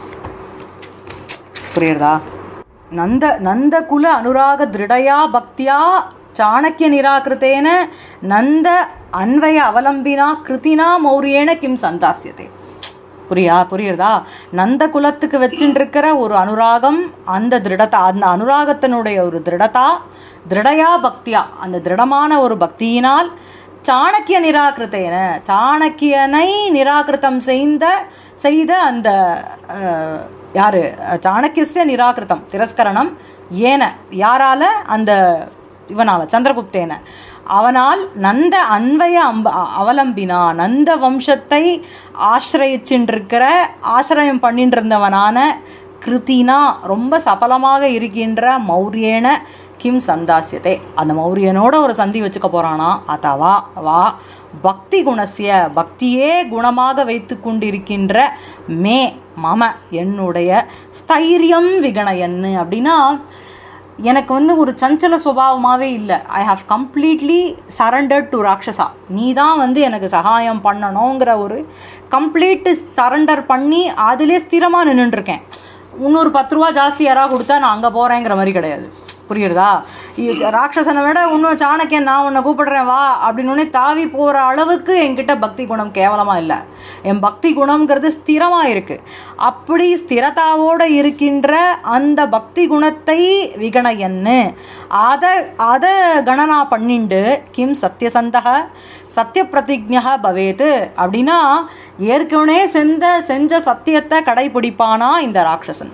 புரியுறதா நந்த நந்தகுல அனுராக திருடயா பக்தியா சாணக்கிய நிராகிருத்தேன நந்த அன்வய அவலம்பினா கிருத்தினா மௌரியேன கிம் சந்தாசியதே புரியா புரியுறதா நந்த குலத்துக்கு வச்சுருக்கிற ஒரு அனுராகம் அந்த திருடத்தா அந்த அனுராகத்தினுடைய ஒரு திருடத்தா திருடயா பக்தியா அந்த திருடமான ஒரு பக்தியினால் சாணக்கிய நிராகிருத்தேன சாணக்கியனை நிராகிருத்தம் செய்த செய்த அந்த அஹ், யாரு சாணக்கியஸ்ய நிராகிருத்தம் திரஸ்கரணம் ஏன யாரால அந்த இவனால சந்திரகுப்தேன அவனால் நந்த அன்வய அம்ப அவலம்பினா நந்த வம்சத்தை ஆசிரயிச்சுருக்கிற ஆசிரயம் பண்ணிட்டு இருந்தவனான கிருத்தினா ரொம்ப சபலமாக இருக்கின்ற மௌரியேன கிம் சந்தாசியத்தை அந்த மௌரியனோட ஒரு சந்தி வச்சுக்க போகிறானா அதவா வா பக்தி குணசிய பக்தியே குணமாக வைத்து கொண்டிருக்கின்ற மே மம என்னுடைய ஸ்தைரியம் விகணயன்னு அப்படின்னா எனக்கு வந்து ஒரு சஞ்சல சுபாவமாகவே இல்லை I have completely surrendered to Rakshasa நீ தான் வந்து எனக்கு சகாயம் பண்ணணுங்கிற ஒரு கம்ப்ளீட்டு சரண்டர் பண்ணி அதிலே ஸ்திரமாக நின்றுட்டுருக்கேன் இன்னொரு பத்து ரூபா ஜாஸ்தி யாராவது கொடுத்தா நான் அங்கே போகிறேங்கிற மாதிரி கிடையாது புரியுறதா இ- ராட்சசனை விட இன்னும் சாணக்கியன் நான் உன்னை கூப்பிடுறேன் வா அப்படின்னு உடனே தாவி போகிற அளவுக்கு என்கிட்ட பக்தி குணம் கேவலமாக இல்லை என் பக்தி குணம்ங்கிறது ஸ்திரமாக இருக்குது அப்படி ஸ்திரதாவோடு இருக்கின்ற அந்த பக்தி குணத்தை விகணயன்னு அதை அதை கணனா பண்ணிண்டு கிம் சத்தியசந்தக சத்திய பிரதிஜா பவேத் அப்படின்னா ஏற்கனவே செஞ்ச செஞ்ச சத்தியத்தை கடைபிடிப்பானா இந்த ராட்சசன்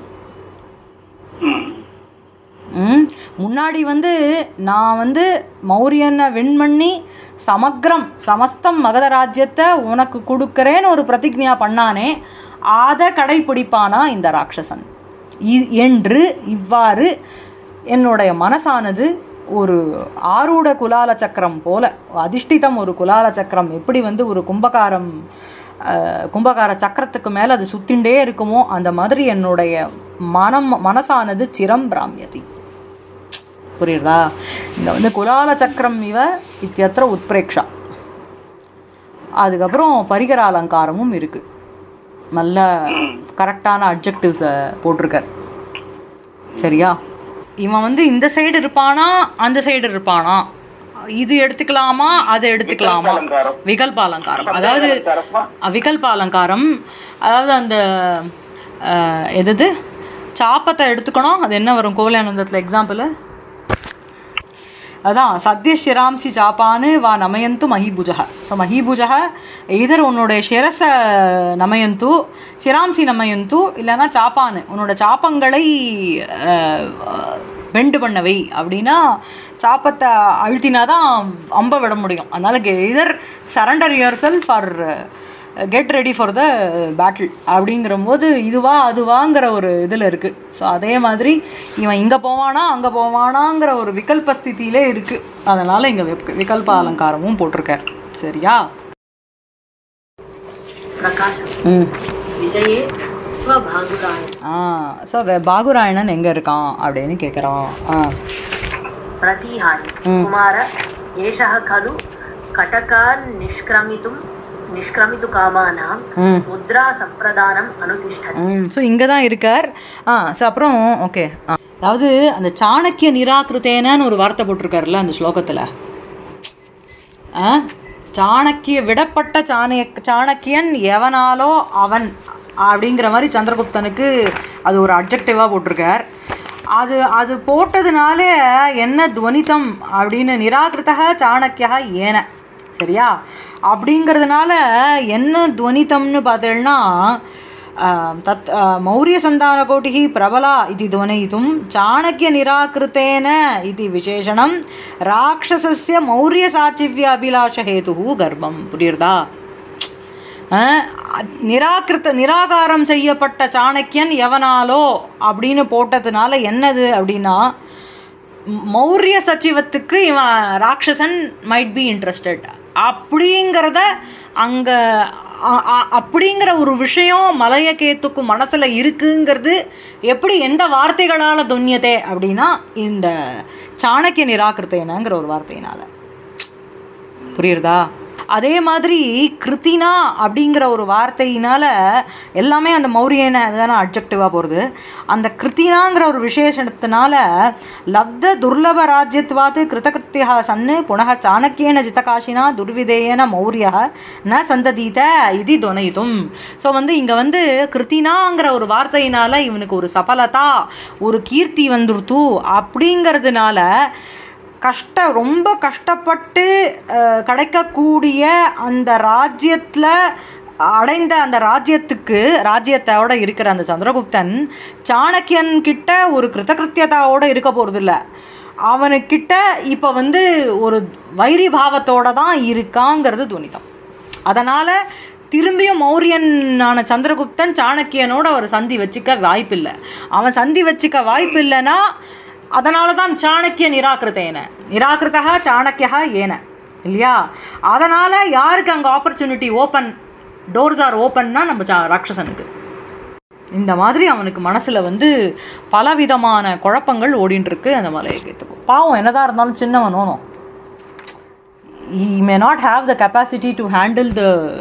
ம் முன்னாடி வந்து நான் வந்து மௌரியனை வின் பண்ணி சமக்ரம் சமஸ்தம் மகத ராஜ்யத்தை உனக்கு கொடுக்குறேன்னு ஒரு பிரதிஜ்ஞா பண்ணானே அதை கடைப்பிடிப்பானா இந்த ராட்சசன் இ- என்று இவ்வாறு என்னுடைய மனசானது ஒரு ஆரூட குலால சக்கரம் போல அதிஷ்டிதம் ஒரு குலால சக்கரம் எப்படி வந்து ஒரு கும்பகாரம் அஹ், கும்பகார சக்கரத்துக்கு மேலே அது சுத்திண்டே இருக்குமோ அந்த மாதிரி என்னுடைய மனம் மனசானது சிரம் பிராமியதி புரியுறதா இந்த வந்து குலால சக்கரம் இவ இத்தியத்திர உத்பிரேக்ஷா அதுக்கப்புறம் பரிகர அலங்காரமும் இருக்குது நல்ல கரெக்டான அப்ஜெக்டிவ்ஸை போட்டிருக்கார் சரியா இவன் வந்து இந்த சைடு இருப்பானா அந்த சைடு இருப்பானா இது எடுத்துக்கலாமா அதை எடுத்துக்கலாமா அலங்காரம். விகல்ப அலங்காரம் அதாவது அலங்காரமா? அஹ், விகல்ப அலங்காரம் அதாவது அந்த அஹ், எது சாப்பத்தை எடுத்துக்கணும் அது என்ன வரும் கோவிலானந்தத்தில் எக்ஸாம்பிள் அதான் சத்ய சிராம்சி சாப்பான்னு வா நமயந்து மஹிபுஜக ஸோ மஹிபுஜக எதர் உன்னுடைய சிரச நமயந்து சிராம்சி நமயந்து இல்லைன்னா சாப்பானு உன்னோட சாப்பங்களை அஹ், வெண்டு பண்ணவை அப்படின்னா சாப்பத்தை அழுத்தினா தான் அம்ப விட முடியும் அதனால் either surrender yourself for get ready for the battle அப்படிங்கிறபோது இதுவா அதுவாங்கிற ஒரு இதில் இருக்குது ஸோ அதே மாதிரி இவன் இங்கே போவானா அங்கே போவானாங்கிற ஒரு விகல்ப ஸ்திதியிலே இருக்குது அதனால் இங்கே விகல்ப அலங்காரமும் போட்டிருக்கார் சரியா प्रकाशम् ம் विजये स्वभागुराय ஆ ஸோ பாகுராயணன் எங்கே இருக்கான் அப்படின்னு கேட்குறான் ஆ प्रतिहारि कुमार एषः खलु कटकान् निष्क्रमितुं निष्क्रमितुकामानां ம் मुद्रासम्प्रदानम् अनुतिष्ठति ம் ஸோ இங்கே தான் இருக்கார் ஆ ஸோ அப்புறம் ஓகே ஆ அதாவது அந்த சாணக்கிய நிராகிருத்தேனன்னு ஒரு வார்த்தை போட்டிருக்காருல்ல அந்த ஸ்லோகத்தில் ஆ சாணக்கிய விடப்பட்ட சாணய சாணக்கியன் எவனாலோ அவன் அப்படிங்கிற மாதிரி சந்திரகுப்தனுக்கு அது ஒரு அப்ஜெக்டிவாக போட்டிருக்கார் அது அது போட்டதுனால என்ன துவனிதம் அப்படின்னு நிராகிருத்தக சாணக்கியா ஏன சரியா அப்படிங்கிறதுனால என்ன துவனிதம்னு பார்த்தேன்னா तत् मौर्यसन्तानकोटिः प्रबला इति ध्वनयितुं चाणक्यनिराकृतेन इति विशेषणं राक्षसस्य मौर्यसाचिव्य अभिलाषहेतुः गर्वं புரியுறதா அஹ், நிராகிருத்த நிராகாரம் செய்யப்பட்ட சாணக்கியன் எவனாலோ அப்படின்னு போட்டதுனால என்னது அப்படின்னா ம- மௌரிய சச்சிவத்துக்கு இவன் ராட்சசன் மைட் பி இன்ட்ரெஸ்டட் அப்படிங்கிறத அங்கே அப்படிங்கிற ஒரு விஷயம் மலையகேத்துக்கு மனசில் இருக்குங்கிறது எப்படி எந்த வார்த்தைகளால் துன்யதே அப்படின்னா இந்த சாணக்கிய நிராகிருத்தேனங்கிற ஒரு வார்த்தையினால புரியுறதா அதே மாதிரி கிருத்தினா அப்படிங்கிற ஒரு வார்த்தையினால எல்லாமே அந்த மௌரியன அதுதானே அப்ஜெக்டிவாக போகிறது அந்த கிருத்தினாங்கிற ஒரு விசேஷத்தினால லப்த துர்லப ராஜ்யத்வாத் கிருதகிருத்தியா சன்னு புனக சாணக்கியன ஜிதகாஷினா துர்விதேயன மௌரிய ந சந்ததீத இது துவனிதும் ஸோ வந்து இங்கே வந்து கிருத்தினாங்கிற ஒரு வார்த்தையினால இவனுக்கு ஒரு சபலதா ஒரு கீர்த்தி வந்துருத்து அப்படிங்கிறதுனால கஷ்ட ரொம்ப கஷ்டப்பட்டு அஹ், கிடைக்கக்கூடிய அந்த ராஜ்யத்தில் அடைந்த அந்த ராஜ்யத்துக்கு ராஜ்யத்தோட இருக்கிற அந்த சந்திரகுப்தன் சாணக்கியன் கிட்ட ஒரு கிருத்தகிருத்தியதாவோட இருக்க போகிறதில்ல அவனுக்கிட்ட இப்போ வந்து ஒரு வைரி பாவத்தோட தான் இருக்காங்கிறது துணிதம் அதனால் திரும்பியும் மௌரியனான சந்திரகுப்தன் சாணக்கியனோட ஒரு சந்தி வச்சுக்க வாய்ப்பில்லை அவன் சந்தி வச்சுக்க வாய்ப்பில்லைன்னா அதனால தான் சாணக்கிய நிராகிருத்தேன நிராகிருத்தா சாணக்கியா ஏன இல்லையா அதனால் யாருக்கு அங்கே ஆப்பர்ச்சுனிட்டி ஓப்பன் டோர்ஸ் ஆர் ஓப்பன்னா நம்ம சா ராட்சசனுக்கு இந்த மாதிரி அவனுக்கு மனசில் வந்து பலவிதமான குழப்பங்கள் ஓடின்னு இருக்கு அந்த மலையகத்துக்கும் பாவம் என்னதான் இருந்தாலும் சின்னவனோனும் he may not have the capacity to handle the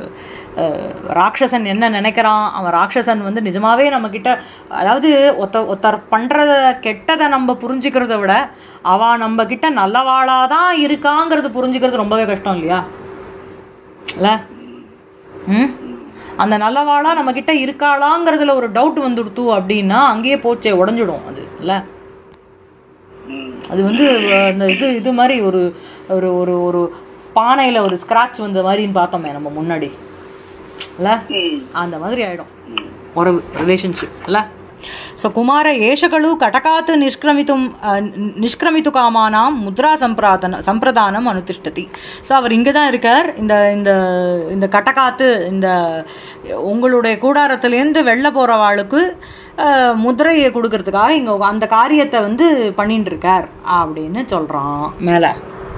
அஹ், ராட்சசன் என்ன நினைக்கிறான் அவன் ராட்சசன் வந்து நிஜமாவே நம்மக்கிட்ட அதாவது ஒத்த ஒருத்தர் பண்ணுறத கெட்டதை நம்ம புரிஞ்சுக்கிறத விட அவன் நம்ம கிட்ட நல்லவாளாக தான் இருக்காங்கிறது புரிஞ்சுக்கிறது ரொம்பவே கஷ்டம் இல்லையா இல்லை ம் அந்த நல்லவாளா நம்மக்கிட்ட இருக்காளாங்கிறதுல ஒரு டவுட் வந்துடுத்து அப்படின்னா அங்கேயே போச்சே உடஞ்சிடும் அது இல்லை அது வந்து அஹ், அந்த இது இது மாதிரி ஒரு ஒரு ஒரு ஒரு பானையில் ஒரு ஸ்க்ராட்ச் வந்த மாதிரின்னு பார்த்தோமே நம்ம முன்னாடி இல்லை அந்த மாதிரி ஆகிடும் ஒரு ரிலேஷன்ஷிப் இல்லை ಸೊ ಕುಮಾರ ಏಷಗಳು ಕಟಕಾತ್ ನಿಷ್ಕ್ರಮಿತುಂ ಆ, ನಿ- ನಿಷ್ಕ್ರಮಿತು ಕಾಮಾನಾಂ ಮುದ್ರಾ ಸಂಪ್ರಾதன சம்பிரதானம் அனுதிஷ்டதி ஸோ அவர் இங்கே தான் இருக்கார் இந்த இந்த இந்த கட்டக்காத்து இந்த உங்களுடைய கூடாரத்துலேருந்து வெளில போகிறவாளுக்கு முதிரையை கொடுக்கறதுக்காக இங்கே அந்த காரியத்தை வந்து பண்ணிட்டு இருக்கார் அப்படின்னு சொல்கிறான் மேலே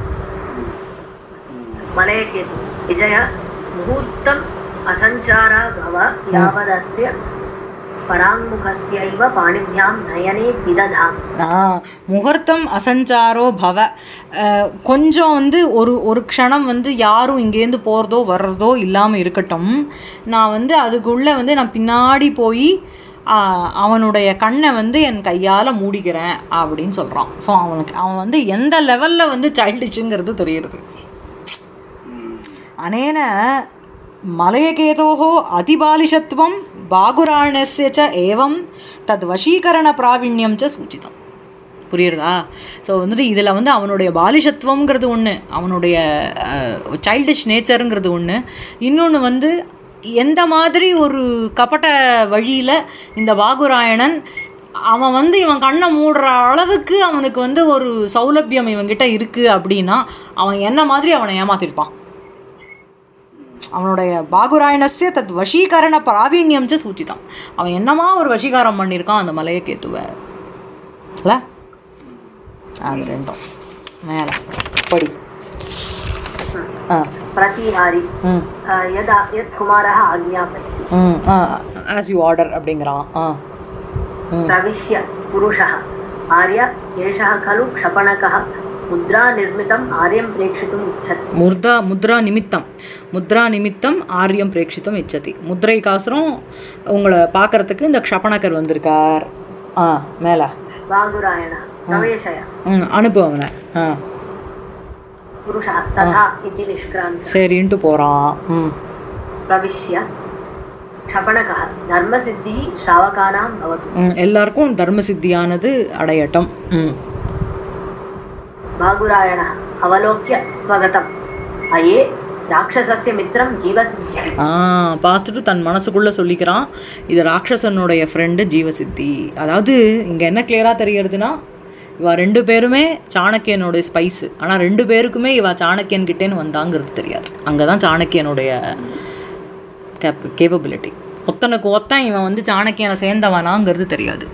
मलयकेतु विजय मुहूर्तम् असञ्चारा भव यावदस्य पराङ्मुखस्यैव पाणिभ्यां नयने विदधामि ஆ முகூர்த்தம் அசஞ்சாரோ பவ அஹ், கொஞ்சம் வந்து ஒரு ஒரு க்ஷணம் வந்து யாரும் இங்கேருந்து போகிறதோ வர்றதோ இல்லாமல் இருக்கட்டும் நான் வந்து அதுக்குள்ளே வந்து நான் பின்னாடி போய் ஆ, அவனுடைய கண்ணை வந்து என் கையால் மூடிக்கிறேன் அப்படின்னு சொல்கிறான் ஸோ அவனுக்கு அவன் வந்து எந்த லெவலில் வந்து சைல்டிஷுங்கிறது தெரியுது अनेन मलयकेतोः अतिबालिशत्वं बागुराणस्य च एवं तद्वशीकरणप्रावीण्यं च सूचितम् புரியுறதா ஸோ வந்துட்டு இதில் வந்து அவனுடைய பாலிஷத்துவங்கிறது ஒன்று அவனுடைய சைல்டிஷ் நேச்சருங்கிறது ஒன்று இன்னொன்று வந்து எந்த மாதிரி ஒரு கபட வழியில் இந்த பாகுராயணன் அவன் வந்து இவன் கண்ணை மூடுற அளவுக்கு அவனுக்கு வந்து ஒரு சௌலபியம் இவன்கிட்ட இருக்குது அப்படின்னா அவன் என்ன மாதிரி அவனை ஏமாத்திருப்பான் அவனுடைய பாகுராயணஸ்ய தத் வசீகரண பிராவீண்யம் ச சூச்சிதான் அவன் என்னமா ஒரு வசீகாரம் பண்ணியிருக்கான் அந்த மலையக்கேத்துவ இல்லை அது ரெண்டும் மேலே படி ஆ प्रतिहारि ம் अ, यदा यत् कुमारः आज्ञापयति ம் ஆ ஆஸ் யூ ஆர்டர் அப்படிங்கிறான் ஆ प्रविश्य पुरुषः आर्य एषः खलु क्षपणकः मुद्रानिर्मितम् आर्यं प्रेक्षितुम् इच्छति முர்தா முத்ரா நிமித்தம் முத்ரா நிமித்தம் ஆரியம் பிரேட்சித்தம் இச்சதி முத்ரை காசுரம் உங்களை பார்க்கறதுக்கு இந்த க்ஷபணக்கர் வந்திருக்கார் ஆ மேலே वागुरायणः प्रवेशय ம் அனுப்பு அவனை ஆ पुरुषः तथा इति निष्क्रान्तः சரின்ட்டு போகிறான் ம் प्रविश्य क्षपणकः धर्मसिद्धिः श्रावकानां भवतु ம், எல்லாருக்கும் தர்ம சித்தியானது அடையட்டும் ம் भागुरायणः अवलोक्य स्वगतम् अये राक्षसस्य मित्रं जीवसिद्धिः ஆ பார்த்துட்டு தன் மனசுக்குள்ளே சொல்லிக்கிறான் இது ராட்சசனுடைய ஃப்ரெண்டு ஜீவசித்தி அதாவது இங்கே என்ன கிளியராக தெரியறதுன்னா இவ ரெண்டு பேருமே சாணக்கியனுடைய ஸ்பைஸு ஆனால் ரெண்டு பேருக்குமே இவ சாணக்கியன் கிட்டேன்னு வந்தாங்கிறது தெரியாது அங்கே தான் சாணக்கியனுடைய கேப் கேப்பபிலிட்டி ஒத்தனுக்கு ஒத்தன் இவன் வந்து சாணக்கியனை சேர்ந்தவனாங்கிறது தெரியாது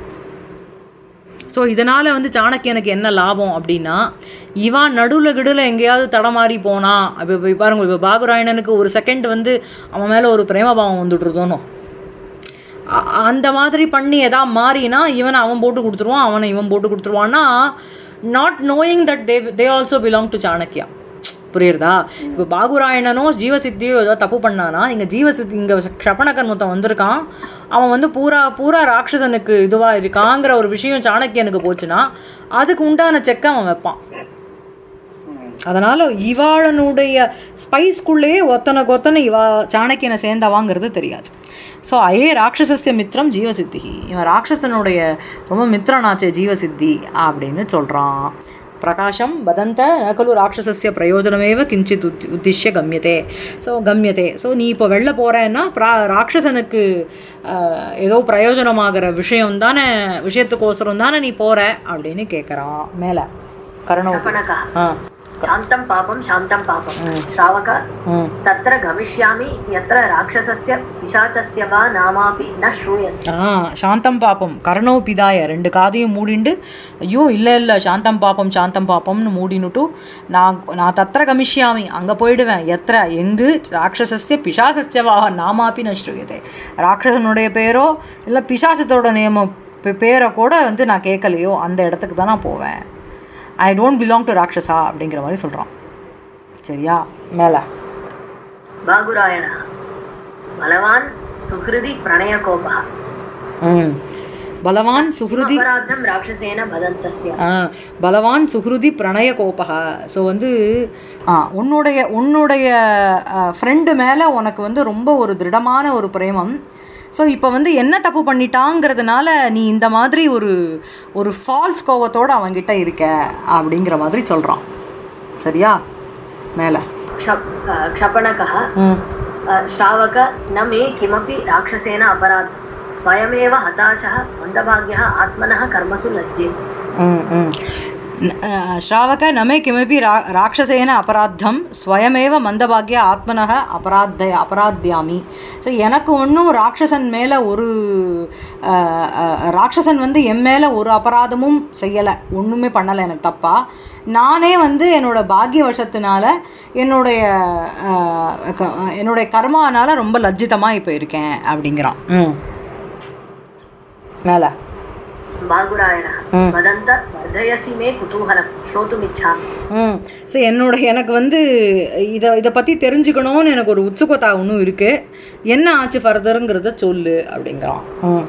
ஸோ இதனால் வந்து சாணக்கியனுக்கு என்ன லாபம் அப்படின்னா இவன் நடுவில் கிடுவில் எங்கேயாவது தடமாறி போனா இப்போ இப்போ பாருங்க இப்போ பாகுராயணனுக்கு ஒரு செகண்ட் வந்து அவன் மேலே ஒரு பிரேமபாவம் வந்துட்டுருதோனோ அ- அந்த மாதிரி பண்ணி எதா மாறினா இவனை அவன் போட்டு கொடுத்துருவான் அவனை இவன் போட்டு கொடுத்துருவான்னா not knowing that they they also belong to Chanakya புரியுறதா இப்போ பாகுராயணனோ ஜீவசித்தியோ ஏதோ தப்பு பண்ணானா இங்கே ஜீவசித்தி இங்கே க்ஷபணக்கன் மொத்தம் வந்திருக்கான் அவன் வந்து பூரா பூரா ராட்சசனுக்கு இதுவாக இருக்காங்கிற ஒரு விஷயம் சாணக்கியனுக்கு போச்சுன்னா அதுக்கு உண்டான செக்கை அவன் வைப்பான் அதனால் இவாளனுடைய ஸ்பைஸ்க்குள்ளேயே ஒத்தனை கொத்தனை இவா சாணக்கியனை சேர்ந்தவாங்கிறது தெரியாது ஸோ அயே ராட்சசஸ்ய மித்திரம் ஜீவசித்தி இவன் ராட்சசனுடைய ரொம்ப மித்திரனாச்சே ஜீவசித்தி அப்படின்னு சொல்கிறான் பிரகாஷம் வதந்த நகலு ராட்சசஸ்ய பிரயோஜனமேவ கிஞ்சித் உத் உத்திஷ்ய கம்யதே ஸோ கம்யதே ஸோ நீ இப்போ வெளில போகிறேன்னா பிரா ராட்சசனுக்கு ஆஹ், ஏதோ பிரயோஜனமாகிற விஷயம் தானே விஷயத்துக்கோசரம் தானே நீ போகிற அப்படின்னு கேட்குறான் மேலே கரணோ क्षपणकः ஆ शान्तं पापं शान्तं पापं श्रावक ம் तत्र गमिष्यामि यत्र राक्षसस्य पिशाचस्य वा नामापि न श्रूयते ஆ சாந்தம் பாப்பம் கரணோ பிதாய ரெண்டு காதையும் மூடிண்டு ஐயோ இல்லை இல்லை சாந்தம் பாப்பம் சாந்தம் பாப்பம்னு மூடினுட்டு நான் நான் தத்திர கமிஷ்யாமி அங்கே போயிடுவேன் எத்திர எங்கு ராட்சசஸ்ய பிசாசஸ்யவா நாமாப்பி நஷ்டுயதே ராட்சசனுடைய பேரோ இல்லை பிசாசத்தோட நியம பே- பேரை கூட வந்து நான் கேட்கலையோ அந்த இடத்துக்கு தான் நான் போவேன் I don't belong to Rakshasa அப்படிங்கிற மாதிரி சொல்கிறான் சரியா மேலே बागुरायणः बलवान् सुहृदि प्रणयकोपः ம் பலவான் சுஹ்ருதி अपराधं राक्षसेन भदन्तस्य ஆ, பலவான் சுஹ்ருதி பிரணய கோபகா ஸோ வந்து ஆ, உன்னுடைய உன்னுடைய ஃப்ரெண்டு மேலே உனக்கு வந்து ரொம்ப ஒரு திருடமான ஒரு பிரேமம் ஸோ இப்போ வந்து என்ன தப்பு பண்ணிட்டாங்கிறதுனால நீ இந்த மாதிரி ஒரு ஒரு ஃபால்ஸ் கோவத்தோடு அவன்கிட்ட இருக்க அப்படிங்கிற மாதிரி சொல்கிறான் சரியா மேலே क्षप क्षपणकः ம் श्रावक न मे किमपि राक्षसेन अपराधं स्वयमेव हताशः मन्दभाग्यः आत्मनः कर्मसु लज्जे ம், ம். ந- அஹ், ஸ்ராவக நமே கிமபி ரா ராட்சசேன அபராத்தம் ஸ்வயமேவ மந்தபாகிய ஆத்மனக அபராத்த அபராத்தியாமி ஸோ எனக்கு ஒன்றும் ராட்சசன் மேலே ஒரு அஹ், அஹ், ராட்சசன் வந்து என் மேலே ஒரு அபராதமும் செய்யலை ஒன்றுமே பண்ணலை எனக்கு தப்பா நானே வந்து என்னோட பாக்கிய வசத்தினால என்னுடைய அஹ், க- என்னுடைய கர்மானால ரொம்ப லஜ்ஜிதமாக இப்போ இருக்கேன் அப்படிங்கிறான் ம் மேலே बागुरायणः वदन्त वर्धयसि मे कुतूहलं श्रोतुमिच्छामि ம் சரி என்னோட எனக்கு வந்து இதை இதை பற்றி தெரிஞ்சுக்கணும்னு எனக்கு ஒரு உத்சுகத்தா ஒன்றும் இருக்குது என்ன ஆச்சு ஃபர்தருங்கிறத சொல்லு அப்படிங்கிறான் ம்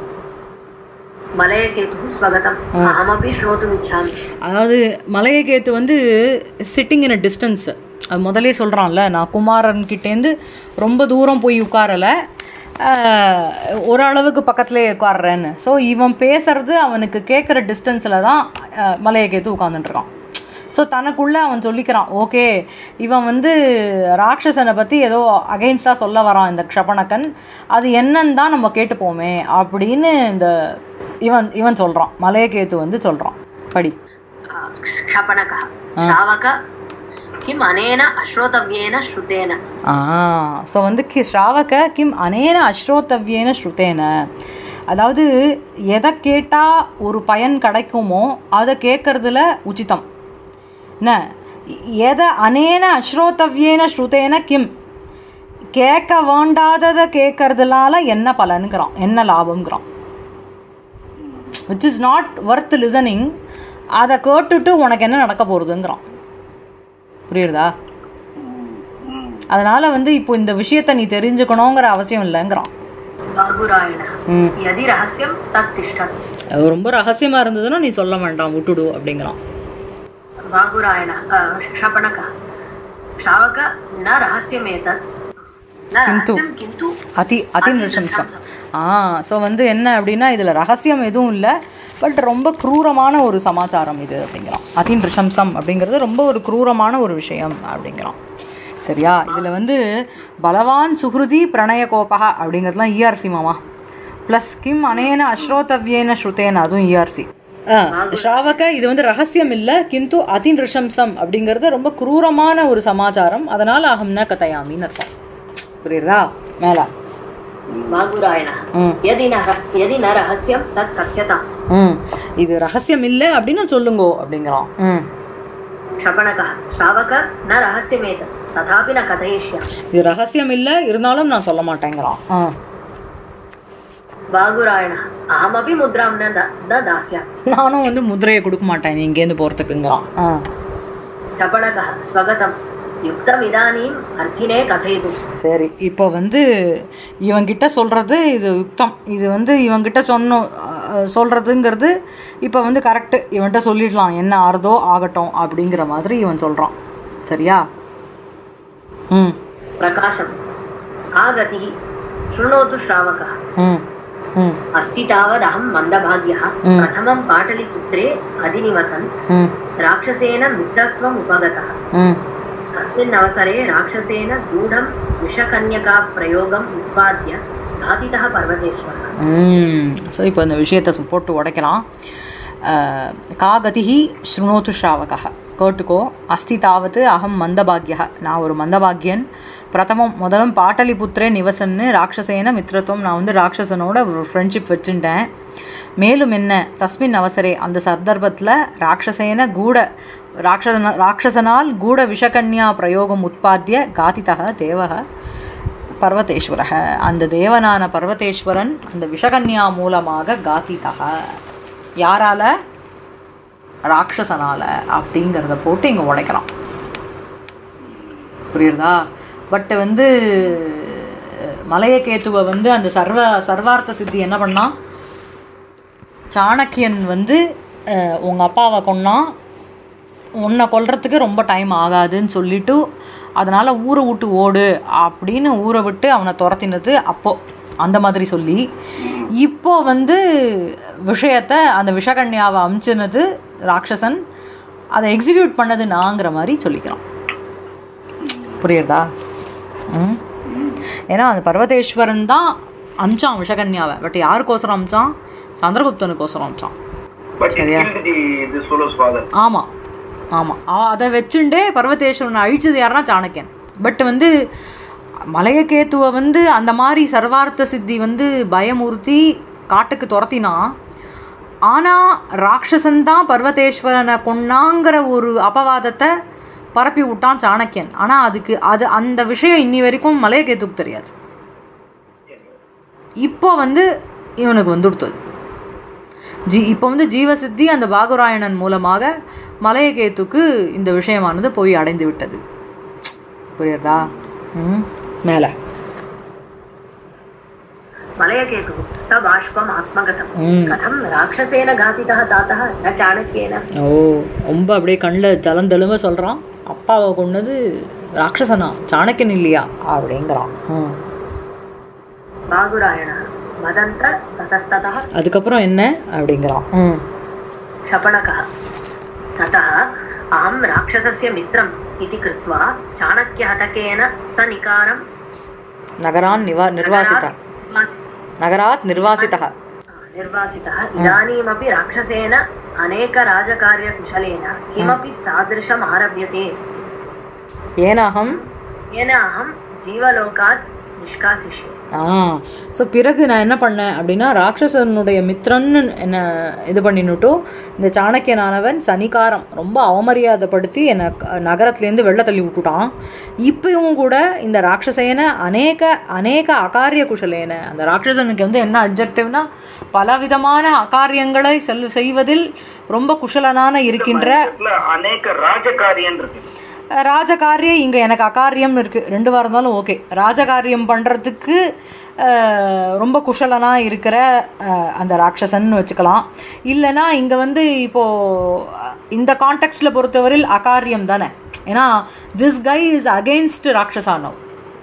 मलयकेतुः स्वगतम् अहमपि श्रोतुमिच्छामि அதாவது மலையகேத்து வந்து சிட்டிங் இன் அ டிஸ்டன்ஸ் அது முதலே சொல்கிறான்ல நான் குமாரன்கிட்டேருந்து ரொம்ப தூரம் போய் உட்காரலை ஆஹ், ஓரளவுக்கு பக்கத்துலேயே உட்கார்றேன்னு ஸோ இவன் பேசுறது அவனுக்கு கேட்குற டிஸ்டன்ஸில் தான் ஆஹ், மலையகேத்து உட்காந்துட்டுருக்கான் ஸோ தனக்குள்ளே அவன் சொல்லிக்கிறான் ஓகே இவன் வந்து ராட்சசனை பற்றி ஏதோ அகெயின்ஸ்டாக சொல்ல வரான் இந்த க்ஷபணக்கன் அது என்னன்னு தான் நம்ம கேட்டுப்போமே அப்படின்னு இந்த இவன் இவன் சொல்கிறான் மலையகேத்து வந்து சொல்கிறான் படி क्षपणकः श्रावक किम् अनेन अश्रोतव्येन श्रुतेन ஆ ஸோ வந்து கி ஸ்ராவக கிம் அனேன அஸ்ரோத்தவ்யேன ஸ்ருதேன அதாவது எதை கேட்டால் ஒரு பயன் கிடைக்குமோ அதை கேட்கறதுல உச்சிதம் என்ன எதை அனேன அஸ்ரோத்தவ்யேன ஸ்ருதேன கிம் கேட்க வேண்டாததை கேட்கறதுனால என்ன பலனுங்கிறான் என்ன லாபம்ங்கிறான் which is not worth listening அதை கேட்டுட்டு உனக்கு என்ன நடக்க போகிறதுங்கிறான் புரியுறதா அதனால வந்து இப்போ இந்த விஷயத்தை நீ தெரிஞ்சுக்கணுங்கிற அவசியம் இல்லைங்கிறான் बागुरायणः ம் यदि रहस्यं तत् तिष्ठति அது ரொம்ப ரகசியமா இருந்ததுன்னா நீ சொல்ல வேண்டாம் விட்டுடு அப்படிங்கிறான் बागुरायणः अ, क्षपणकः श्रावक न रहस्यमेतत् न रहस्यं किन्तु அதி அதி நிருஷம்சம் ஆ ஸோ வந்து என்ன அப்படின்னா இதில் ரகசியம் எதுவும் இல்லை பட் ரொம்ப க்ரூரமான ஒரு சமாச்சாரம் இது அப்படிங்கிறான் அதி நிருஷம்சம் அப்படிங்கிறது ரொம்ப ஒரு க்ரூரமான ஒரு விஷயம் அப்படிங்கிறான் சரியா இதில் வந்து பலவான் சுஹ்ருதி பிரணய கோபகா அப்படிங்கிறதுலாம் இஆர்சி மாமா ப்ளஸ் கிம் அனேன அஸ்ரோத்தவ்யேன ஸ்ருதேன அதுவும் இஆர்சி ஸ்ராவக இது வந்து ரகசியம் இல்லை கிந்து அதி நிருஷம்சம் அப்படிங்கிறது ரொம்ப க்ரூரமான ஒரு சமாச்சாரம் அதனால் அகம் ந கதையாமின்னு அர்த்தம் புரியுறதா மேலே बागुरायणः ம் यदि न र- यदि न रहस्यं तत् कथ्यताम् ம் இது ரகசியம் இல்லை அப்படின்னு சொல்லுங்கோ அப்படிங்கிறான் ம் क्षपणकः श्रावक न रहस्यमेतत् तथापि न कथयिष्यामि இது ரகசியம் இல்லை இருந்தாலும் நான் சொல்ல மாட்டேங்கிறான் ஆ बागुरायणः अहमपि मुद्रां न दा- न दास्यामि நானும் வந்து முதிரையை கொடுக்க மாட்டேன் நீ இங்கேருந்து போகிறதுக்குங்கிறான் ஆ क्षपणकः स्वगतं युक्तमिदानीम् अर्थिने कथयितुम् சரி இப்போ வந்து இவன்கிட்ட சொல்கிறது இது யுக்தம் இது வந்து இவன்கிட்ட சொன்ன அஹ், சொல்கிறதுங்கிறது இப்போ வந்து கரெக்டு இவன்கிட்ட சொல்லிடலாம் என்ன ஆறுதோ ஆகட்டும் அப்படிங்கிற மாதிரி இவன் சொல்கிறான் சரியா ம் प्रकाशम् आगतिः शृणोतु श्रावकः ம் ம் अस्ति तावदहं मन्दभाग्यः प्रथमं पाटलिपुत्रे अधिनिवसन् ம் राक्षसेन मित्रत्वम् उपगतः ம் तस्मिन् अवसरे राक्षसेन गूढं विषकन्यकाप्रयोगम् उत्पाद्य घातितः पर्वतेश्वरः ஸோ இப்போ இந்த விஷயத்தை சு- போட்டு உடைக்கிறான் அஹ், கா கதிஹி ஸ்ருணோத்து ஸ்ராவகா கேட்டுக்கோ அஸ்தி தாவது அகம் மந்தபாக்யா நான் ஒரு மந்தபாக்யன் பிரதமம் முதலும் பாட்டலிபுத்திரே நிவசன்னு ராட்சசேன மித்திரத்துவம் நான் வந்து ராட்சசனோட ஒரு ஃப்ரெண்ட்ஷிப் வச்சுட்டேன் மேலும் என்ன தஸ்மின் அவசரே அந்த சந்தர்ப்பத்தில் ராட்சசேன கூட ராட்சசன ராட்சசனால் கூட விஷகன்யா பிரயோகம் உற்பத்திய காதிதக தேவக பர்வதேஸ்வரக அந்த தேவனான பர்வதேஸ்வரன் அந்த விஷகன்யா மூலமாக காத்திதக யாரால ராட்சசனால அப்படிங்கிறத போட்டு இங்கே உடைக்கிறான் புரியுறதா பட் வந்து மலையகேத்துவை வந்து அந்த சர்வ சர்வார்த்த சித்தி என்ன பண்ணான் சாணக்கியன் வந்து அஹ், உங்க அப்பாவை கொன்னான் உன்னை கொல்றதுக்கு ரொம்ப டைம் ஆகாதுன்னு சொல்லிட்டு அதனால ஊரை விட்டு ஓடு அப்படின்னு ஊரை விட்டு அவனை துரத்தினது அப்போ அந்த மாதிரி சொல்லி இப்போ வந்து விஷயத்தை அந்த விஷகன்யாவை அமிச்சினது ராட்சசன் அதை எக்ஸிக்யூட் பண்ணது நாங்கிற மாதிரி சொல்லிக்கிறான் புரியுறதா ம் ஏன்னா அந்த பர்வதேஸ்வரன் தான் அமிச்சான் விஷகன்யாவை பட் யாருக்கோசரம் அமிச்சான் சந்திரகுப்தனுக்கோசரம் அமிச்சான் But he killed the, this fellow's father. ஆமாம் ஆமாம் அதை வச்சுண்டே பர்வதேஸ்வரனை அழிச்சது யாருன்னா சாணக்கியன் பட் வந்து மலையகேத்துவை வந்து அந்த மாதிரி சர்வார்த்த சித்தி வந்து பயமுறுத்தி காட்டுக்கு துரத்தினா ஆனால் ராட்சசன் தான் பர்வதேஸ்வரனை கொன்னாங்கிற ஒரு அபவாதத்தை பரப்பி விட்டான் சாணக்கியன் ஆனால் அதுக்கு அது அந்த விஷயம் இன்னி வரைக்கும் மலையகேத்துக்கு தெரியாது இப்போ வந்து இவனுக்கு வந்துடுத்தது ஜி இப்போ வந்து ஜீவசித்தி அந்த பாகுராயணன் மூலமாக மலையகேத்துக்கு இந்த விஷயமானது போய் அடைந்து விட்டது புரியுறதா ம் மேலே मलयकेतुः स बाष्पम् आत्मगतं ம். कथं राक्षसेन घातितः तातः न चाणक्येन ஓ ரொம்ப அப்படியே கண்ணில் தளந்தெழும சொல்கிறான் அப்பாவை கொன்னது ராட்சசனா சாணக்கியன் இல்லையா அப்படிங்கிறான் ம் बागुरायणः वदन्त ततस्ततः அதுக்கப்புறம் என்ன அப்படிங்கிறான் ம் क्षपणकः ततः अहं राक्षसस्य मित्रम् इति कृत्वा चाणक्यहतकेन स निकारं நகரான் நிவா நிர்வாசிதா निर्वासि- நகராத் நிர்வாசிதா निर्वासितः इदानीमपि राक्षसेन अनेकराजकार्यकुशलेन किमपि तादृशम् आरभ्यते ஏனாகம் येन अहं जीवलोकात् निष्कासिष्ये ஆ ஸோ பிறகு நான் என்ன பண்ணேன் அப்படின்னா ராட்சசனுடைய மித்திரன்னு என்னை இது பண்ணினுட்டோ இந்த சாணக்கியனானவன் சனிகாரம் ரொம்ப அவமரியாதைப்படுத்தி என்னை க- நகரத்துலேருந்து வெளில தள்ளி விட்டுட்டான் இப்பயும் கூட இந்த ராட்சசேன அநேக அநேக அகாரிய குஷலேன அந்த ராட்சசனுக்கு வந்து என்ன அப்ஜெக்டிவ்னா பலவிதமான அகாரியங்களை செல் செய்வதில் ரொம்ப குஷலனான இருக்கின்ற இதுல அநேக ராஜகாரியன் இருக்கு ராஜகாரியம் இங்கே எனக்கு அகாரியம் இருக்குது ரெண்டு வாரம் இருந்தாலும் ஓகே ராஜகாரியம் பண்ணுறதுக்கு ரொம்ப குஷலனாக இருக்கிற அஹ், அந்த ராட்சசன்னு வச்சுக்கலாம் இல்லைன்னா இங்கே வந்து இப்போது இந்த கான்டெக்ஸ்டில் பொறுத்தவரையில் அகாரியம் தானே ஏன்னா திஸ் கை இஸ் அகெயின்ஸ்ட் ராட்சசானவ்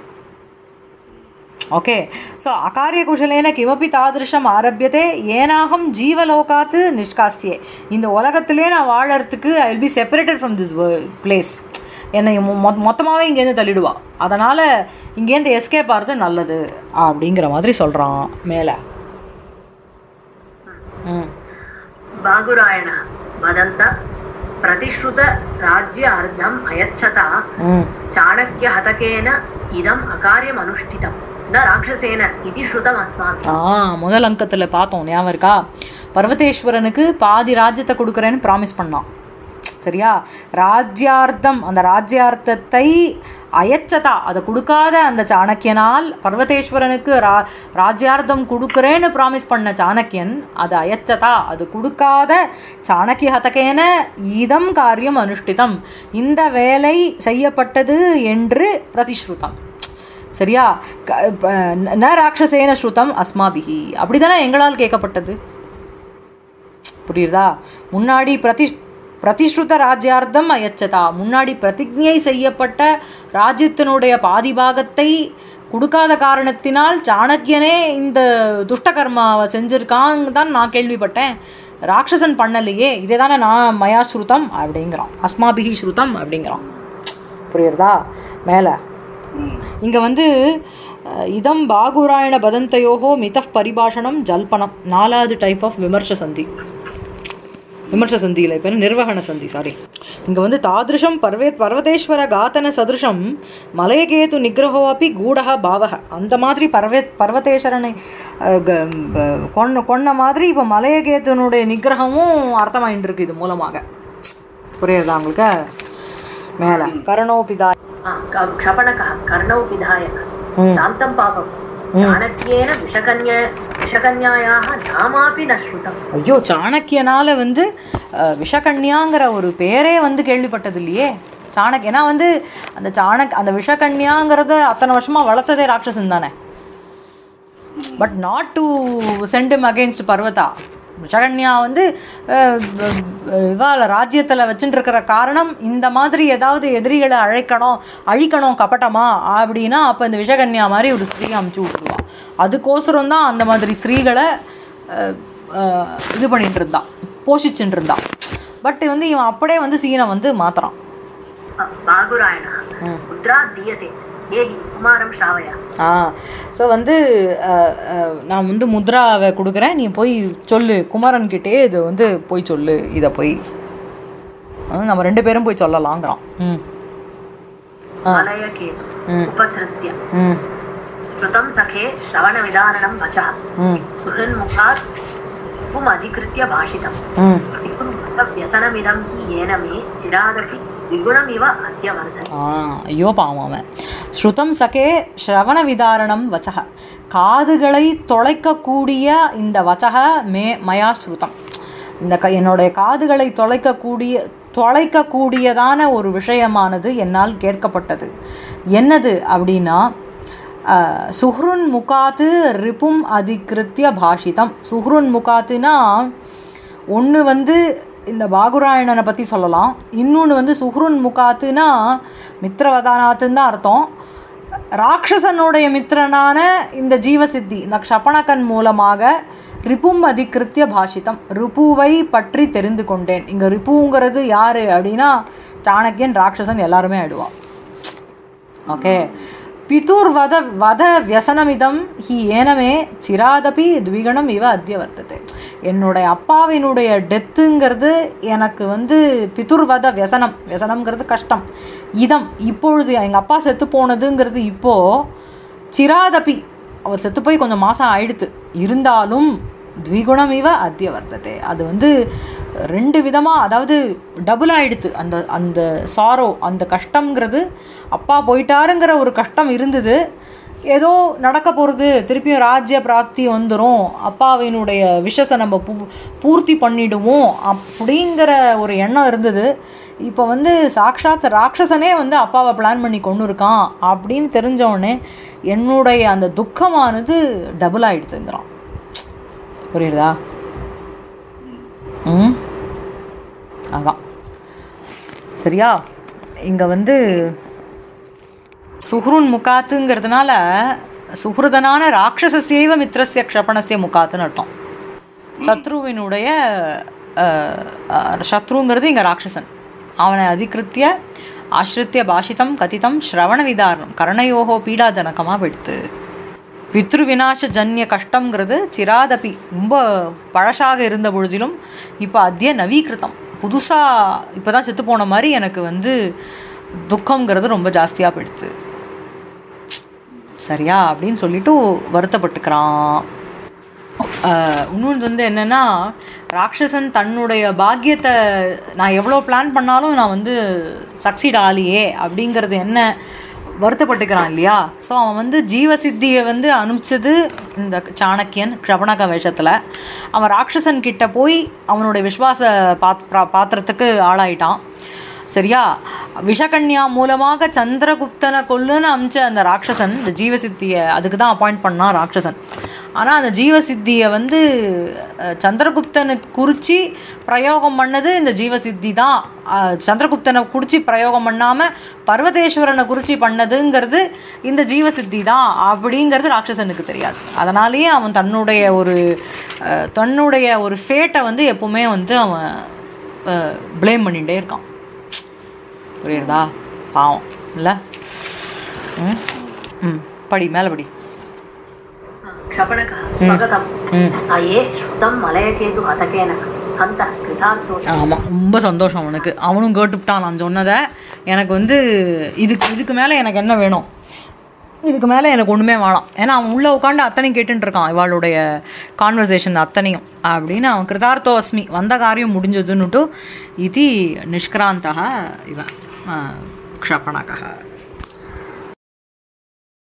ஓகே ஸோ அகாரியகுஷலேன கிமப்பி தாதிருஷம் ஆரம்பியதே ஏனாகம் ஜீவலோகாத்து நிஷ்காசியே இந்த உலகத்திலே நான் வாழறதுக்கு I will be separated from this place என்னை மொ மொத்தமாகவே இங்கேருந்து தள்ளிடுவா அதனால் இங்கேருந்து எஸ்கேப் ஆகிறது நல்லது அப்படிங்கிற மாதிரி சொல்கிறான் மேலே ம் बागुरायणः वदन्त प्रतिश्रुतराज्य अर्धम् अयच्छता ம் चाणक्यहतकेन इदम् अकार्यम् अनुष्ठितं न राक्षसेन इति श्रुतम् अस्माभिः ஆ முதல் அங்கத்தில் பார்த்தோம் ஞாபகம் இருக்கா பர்வதேஸ்வரனுக்கு பாதி ராஜ்யத்தை கொடுக்குறேன்னு ப்ராமிஸ் பண்ணான் சரியா ராஜ்யார்த்தம் அந்த ராஜ்யார்த்தத்தை அயச்சதா அதை கொடுக்காத அந்த சாணக்கியனால் பர்வதேஸ்வரனுக்கு ரா ராஜ்யார்த்தம் கொடுக்குறேன்னு ப்ராமிஸ் பண்ண சாணக்கியன் அது அயச்சதா அது கொடுக்காத சாணக்கிய ஹதகேன இதம் காரியம் அனுஷ்டிதம் இந்த வேலை செய்யப்பட்டது என்று பிரதிஸ்ருதம் சரியா க- ப- ந ராட்சசேன ஸ்ருதம் அஸ்மாபிஹி அப்படிதானே எங்களால் கேட்கப்பட்டது புரியுதா முன்னாடி பிரதி பிரதிஸ்ருத ராஜ்யார்த்தம் அயச்சதா முன்னாடி பிரதிஜை செய்யப்பட்ட ராஜ்யத்தினுடைய பாதிபாகத்தை கொடுக்காத காரணத்தினால் சாணக்கியனே இந்த துஷ்டகர்மாவை செஞ்சிருக்காங்க தான் நான் கேள்விப்பட்டேன் ராட்சசன் பண்ணலையே இதே தானே நான் மயா ஸ்ருதம் அப்படிங்கிறான் அஸ்மாபிஹி ஸ்ருதம் அப்படிங்கிறான் புரியுறதா மேலே இங்கே வந்து அஹ், இதம் பாகுராயண பதந்தயோகோ மிதப் பரிபாஷணம் ஜல்பனம் நாலாவது டைப் ஆஃப் விமர்ச சந்தி விமர்ச சந்தியில் இப்போ நிர்வகண சந்தி சாரி இங்கே வந்து தாதிருஷம் பர்வே பர்வதேஸ்வர காத்தன சதுருஷம் மலையகேது நிகிரகோ அப்பி கூடக பாவக அந்த மாதிரி பர்வே பர்வதேஸ்வரனை அஹ், க- ப- கொன்ன கொன்ன மாதிரி இப்போ மலையகேத்துனுடைய நிகிரகமும் அர்த்தமாயின்னு இருக்கு இது மூலமாக புரியுறதா உங்களுக்கு மேலே கரணோபிதா आ, क- क्षपणकः कर्णौ पिधाय शान्तं पापं चाणक्येन विषकन्या विषकन्यायाः नामापि न श्रुतम् ஐயோ சாணக்கியனால வந்து அஹ், விஷகன்யாங்கிற ஒரு பேரே வந்து கேள்விப்பட்டது இல்லையே சாணக் ஏன்னா வந்து அந்த சாணக் அந்த விஷகன்யாங்கிறத அத்தனை வருஷமாக வளர்த்ததே ராட்சசன் தானே but not to send him against Parvata Vishakanya வந்து இவால ராஜ்யத்தில் வச்சுட்டு இருக்கிற காரணம் இந்த மாதிரி ஏதாவது எதிரிகளை அழைக்கணும் அழிக்கணும் கபட்டமா அப்படின்னா அப்போ இந்த விஷகன்யா மாதிரி ஒரு ஸ்திரீ அமுச்சு விட்டுருவான் அதுக்கோசரம் தான் அந்த மாதிரி ஸ்திரீகளை அஹ், அஹ், இது பண்ணிட்டு இருந்தான் போஷிச்சுட்டு இருந்தான் பட் வந்து இவன் அப்படியே வந்து சீனை வந்து மாத்துறான் बागुरायणः मुद्रा दीयते ये हि कुमारं श्रावय ஆ ஸோ வந்து அஹ், அஹ், நான் வந்து முத்ராவை கொடுக்குறேன் நீ போய் சொல்லு குமாரன்கிட்டே இது வந்து போய் சொல்லு இதை போய் ஆ, நம்ம ரெண்டு பேரும் போய் சொல்லலாங்கிறான் ம் मलयकेतु उपसृत्य ம் श्रुतं सखे श्रवणविदारणं वचः ம் सुहृन्मुखात् पुमधिकृत्य भाषितम् ம் व्यसनमिदं हि येन मे चिरादपि द्विगुणमिव अद्य वर्धते ஆ ஐயோ பாவம் அவன் ஸ்ருதம் சகே ஸ்ரவண விதாரணம் வச்சக காதுகளை தொலைக்கக்கூடிய இந்த வச்சக மே மயா ஸ்ருதம் இந்த க என்னுடைய காதுகளை தொலைக்கக்கூடிய தொலைக்கக்கூடியதான ஒரு விஷயமானது என்னால் கேட்கப்பட்டது என்னது அப்படின்னா அஹ், சுஹ்ருன் முகாத்து ரிபும் அதிகிருத்திய பாஷிதம் சுஹ்ருன் முகாத்துனா ஒன்று வந்து இந்த பாகுராயணனை பற்றி சொல்லலாம் இன்னொன்று வந்து சுஹ்ருன் முகாத்துனா மித்ரவதானாத்துன்னு தான் அர்த்தம் ராட்சசனுடைய மித்திரனான இந்த ஜீவசித்தி இந்த க்ஷபணகன் மூலமாக ரிபும் அதிகிருத்திய பாஷிதம் ரிபுவை பற்றி தெரிந்து கொண்டேன் இங்கே ரிபுங்கிறது யார் அப்படின்னா சாணக்கியன் ராட்சசன் எல்லாருமே ஆயிடுவான் ஓகே பிதுர் வத வத வியசனமிதம் ஹி ஏனமே சிராதபி த்விகணம் இவ அத்திய வர்த்தது என்னுடைய அப்பாவினுடைய டெத்துங்கிறது எனக்கு வந்து பிதுர்வத வியசனம் வியசனம்ங்கிறது கஷ்டம் இதம் இப்பொழுது எங்கள் அப்பா செத்து போனதுங்கிறது இப்போது சிராதபி அவர் செத்து போய் கொஞ்சம் மாதம் ஆயிடுத்து இருந்தாலும் த்விகுணம் இவ அத்திய வர்த்ததே அது வந்து ரெண்டு விதமாக அதாவது டபுள் ஆயிடுத்து அந்த அந்த சாரோ அந்த கஷ்டங்கிறது அப்பா போயிட்டாருங்கிற ஒரு கஷ்டம் இருந்தது ஏதோ நடக்க போகிறது திருப்பியும் ராஜ்ய பிராப்தி வந்துடும் அப்பாவினுடைய விஷஸை நம்ம பூ பூர்த்தி பண்ணிடுவோம் அப்படிங்கிற ஒரு எண்ணம் இருந்தது இப்போ வந்து சாக்ஷாத் ராட்சசனே வந்து அப்பாவை பிளான் பண்ணி கொண்டு இருக்கான் அப்படின்னு தெரிஞ்சவொடனே என்னுடைய அந்த துக்கமானது டபுள் ஆயிடுச்சுங்கிறான் புரியுறதா ம் அதான் சரியா இங்கே வந்து சுஹ்ருன் முகாத்துங்கிறதுனால சுஹ்ருதனான ராட்சசசேவ மித்ரஸ்ய க்ஷபணஸ்ய முகாத்துன்னு அர்த்தம் சத்ருவினுடைய அஹ், அஹ், சத்ருங்கிறது இங்கே ராட்சசன் அவனை அதிகிருத்திய ஆசிரித்திய பாஷிதம் கதிதம் ஸ்ரவண விதாரணம் கர்ணயோகோ பீடாஜனகமாக போயிடுத்து பித்ருவிநாச ஜன்ய கஷ்டங்கிறது சிராதபி ரொம்ப பழசாக இருந்த பொழுதிலும் இப்போ அத்திய நவீகிருத்தம் புதுசாக இப்போ தான் செத்து போன மாதிரி எனக்கு வந்து துக்கங்கிறது ரொம்ப ஜாஸ்தியாக போயிடுச்சு சரியா அப்படின்னு சொல்லிட்டு வருத்தப்பட்டுக்கிறான் ஆஹ் இன்னொன்று வந்து என்னென்னா ராட்சசன் தன்னுடைய பாக்கியத்தை நான் எவ்வளோ பிளான் பண்ணாலும் நான் வந்து சக்சீட் ஆகலையே அப்படிங்கிறது என்ன வருத்தப்பட்டுக்கிறான் இல்லையா ஸோ அவன் வந்து ஜீவசித்தியை வந்து அனுப்பிச்சது இந்த சாணக்கியன் கிரபணக வேஷத்தில் அவன் ராட்சசன் கிட்ட போய் அவனுடைய விஸ்வாச பாத் பாத்திரத்துக்கு ஆளாயிட்டான் சரியா விஷகன்யா மூலமாக சந்திரகுப்தனை கொல்லுன்னு அமிச்ச அந்த ராட்சசன் இந்த ஜீவசித்தியை அதுக்கு தான் அப்பாயிண்ட் பண்ணான் ராட்சசன் ஆனால் அந்த ஜீவசித்தியை வந்து அஹ், சந்திரகுப்தனுக்கு குறித்து பிரயோகம் பண்ணது இந்த ஜீவசித்தி தான் அஹ், சந்திரகுப்தனை குறித்து பிரயோகம் பண்ணாமல் பர்வதேஸ்வரனை குறித்து பண்ணதுங்கிறது இந்த ஜீவசித்தி தான் அப்படிங்கிறது ராட்சசனுக்கு தெரியாது அதனாலேயே அவன் தன்னுடைய ஒரு அஹ், தன்னுடைய ஒரு ஃபேட்டை வந்து எப்பவுமே வந்து அவன் ப்ளேம் பண்ணிகிட்டே இருக்கான் புரியுறதா பாவம் இல்லை ம் ம் படி மேலே படி क्षपणकः स्वगतम् ம் अये श्रुतं मलयकेतु हतकेन हन्तः कृतार्थोऽसि ஆமாம் ரொம்ப சந்தோஷம் அவனுக்கு அவனும் கேட்டுவிட்டான் நான் சொன்னதை எனக்கு வந்து இதுக்கு இதுக்கு மேலே எனக்கு என்ன வேணும் இதுக்கு மேலே எனக்கு ஒன்றுமே வேணாம் ஏன்னா அவன் உள்ளே உட்காந்து அத்தனையும் கேட்டுட்டு இருக்கான் இவாளுடைய கான்வர்சேஷன் அத்தனையும் அப்படின்னு அவன் கிருதார்த்தோ அஸ்மி வந்த காரியம் முடிஞ்சதுன்னுட்டு இது நிஷ்கிராந்தக இவன் க்ஷபணக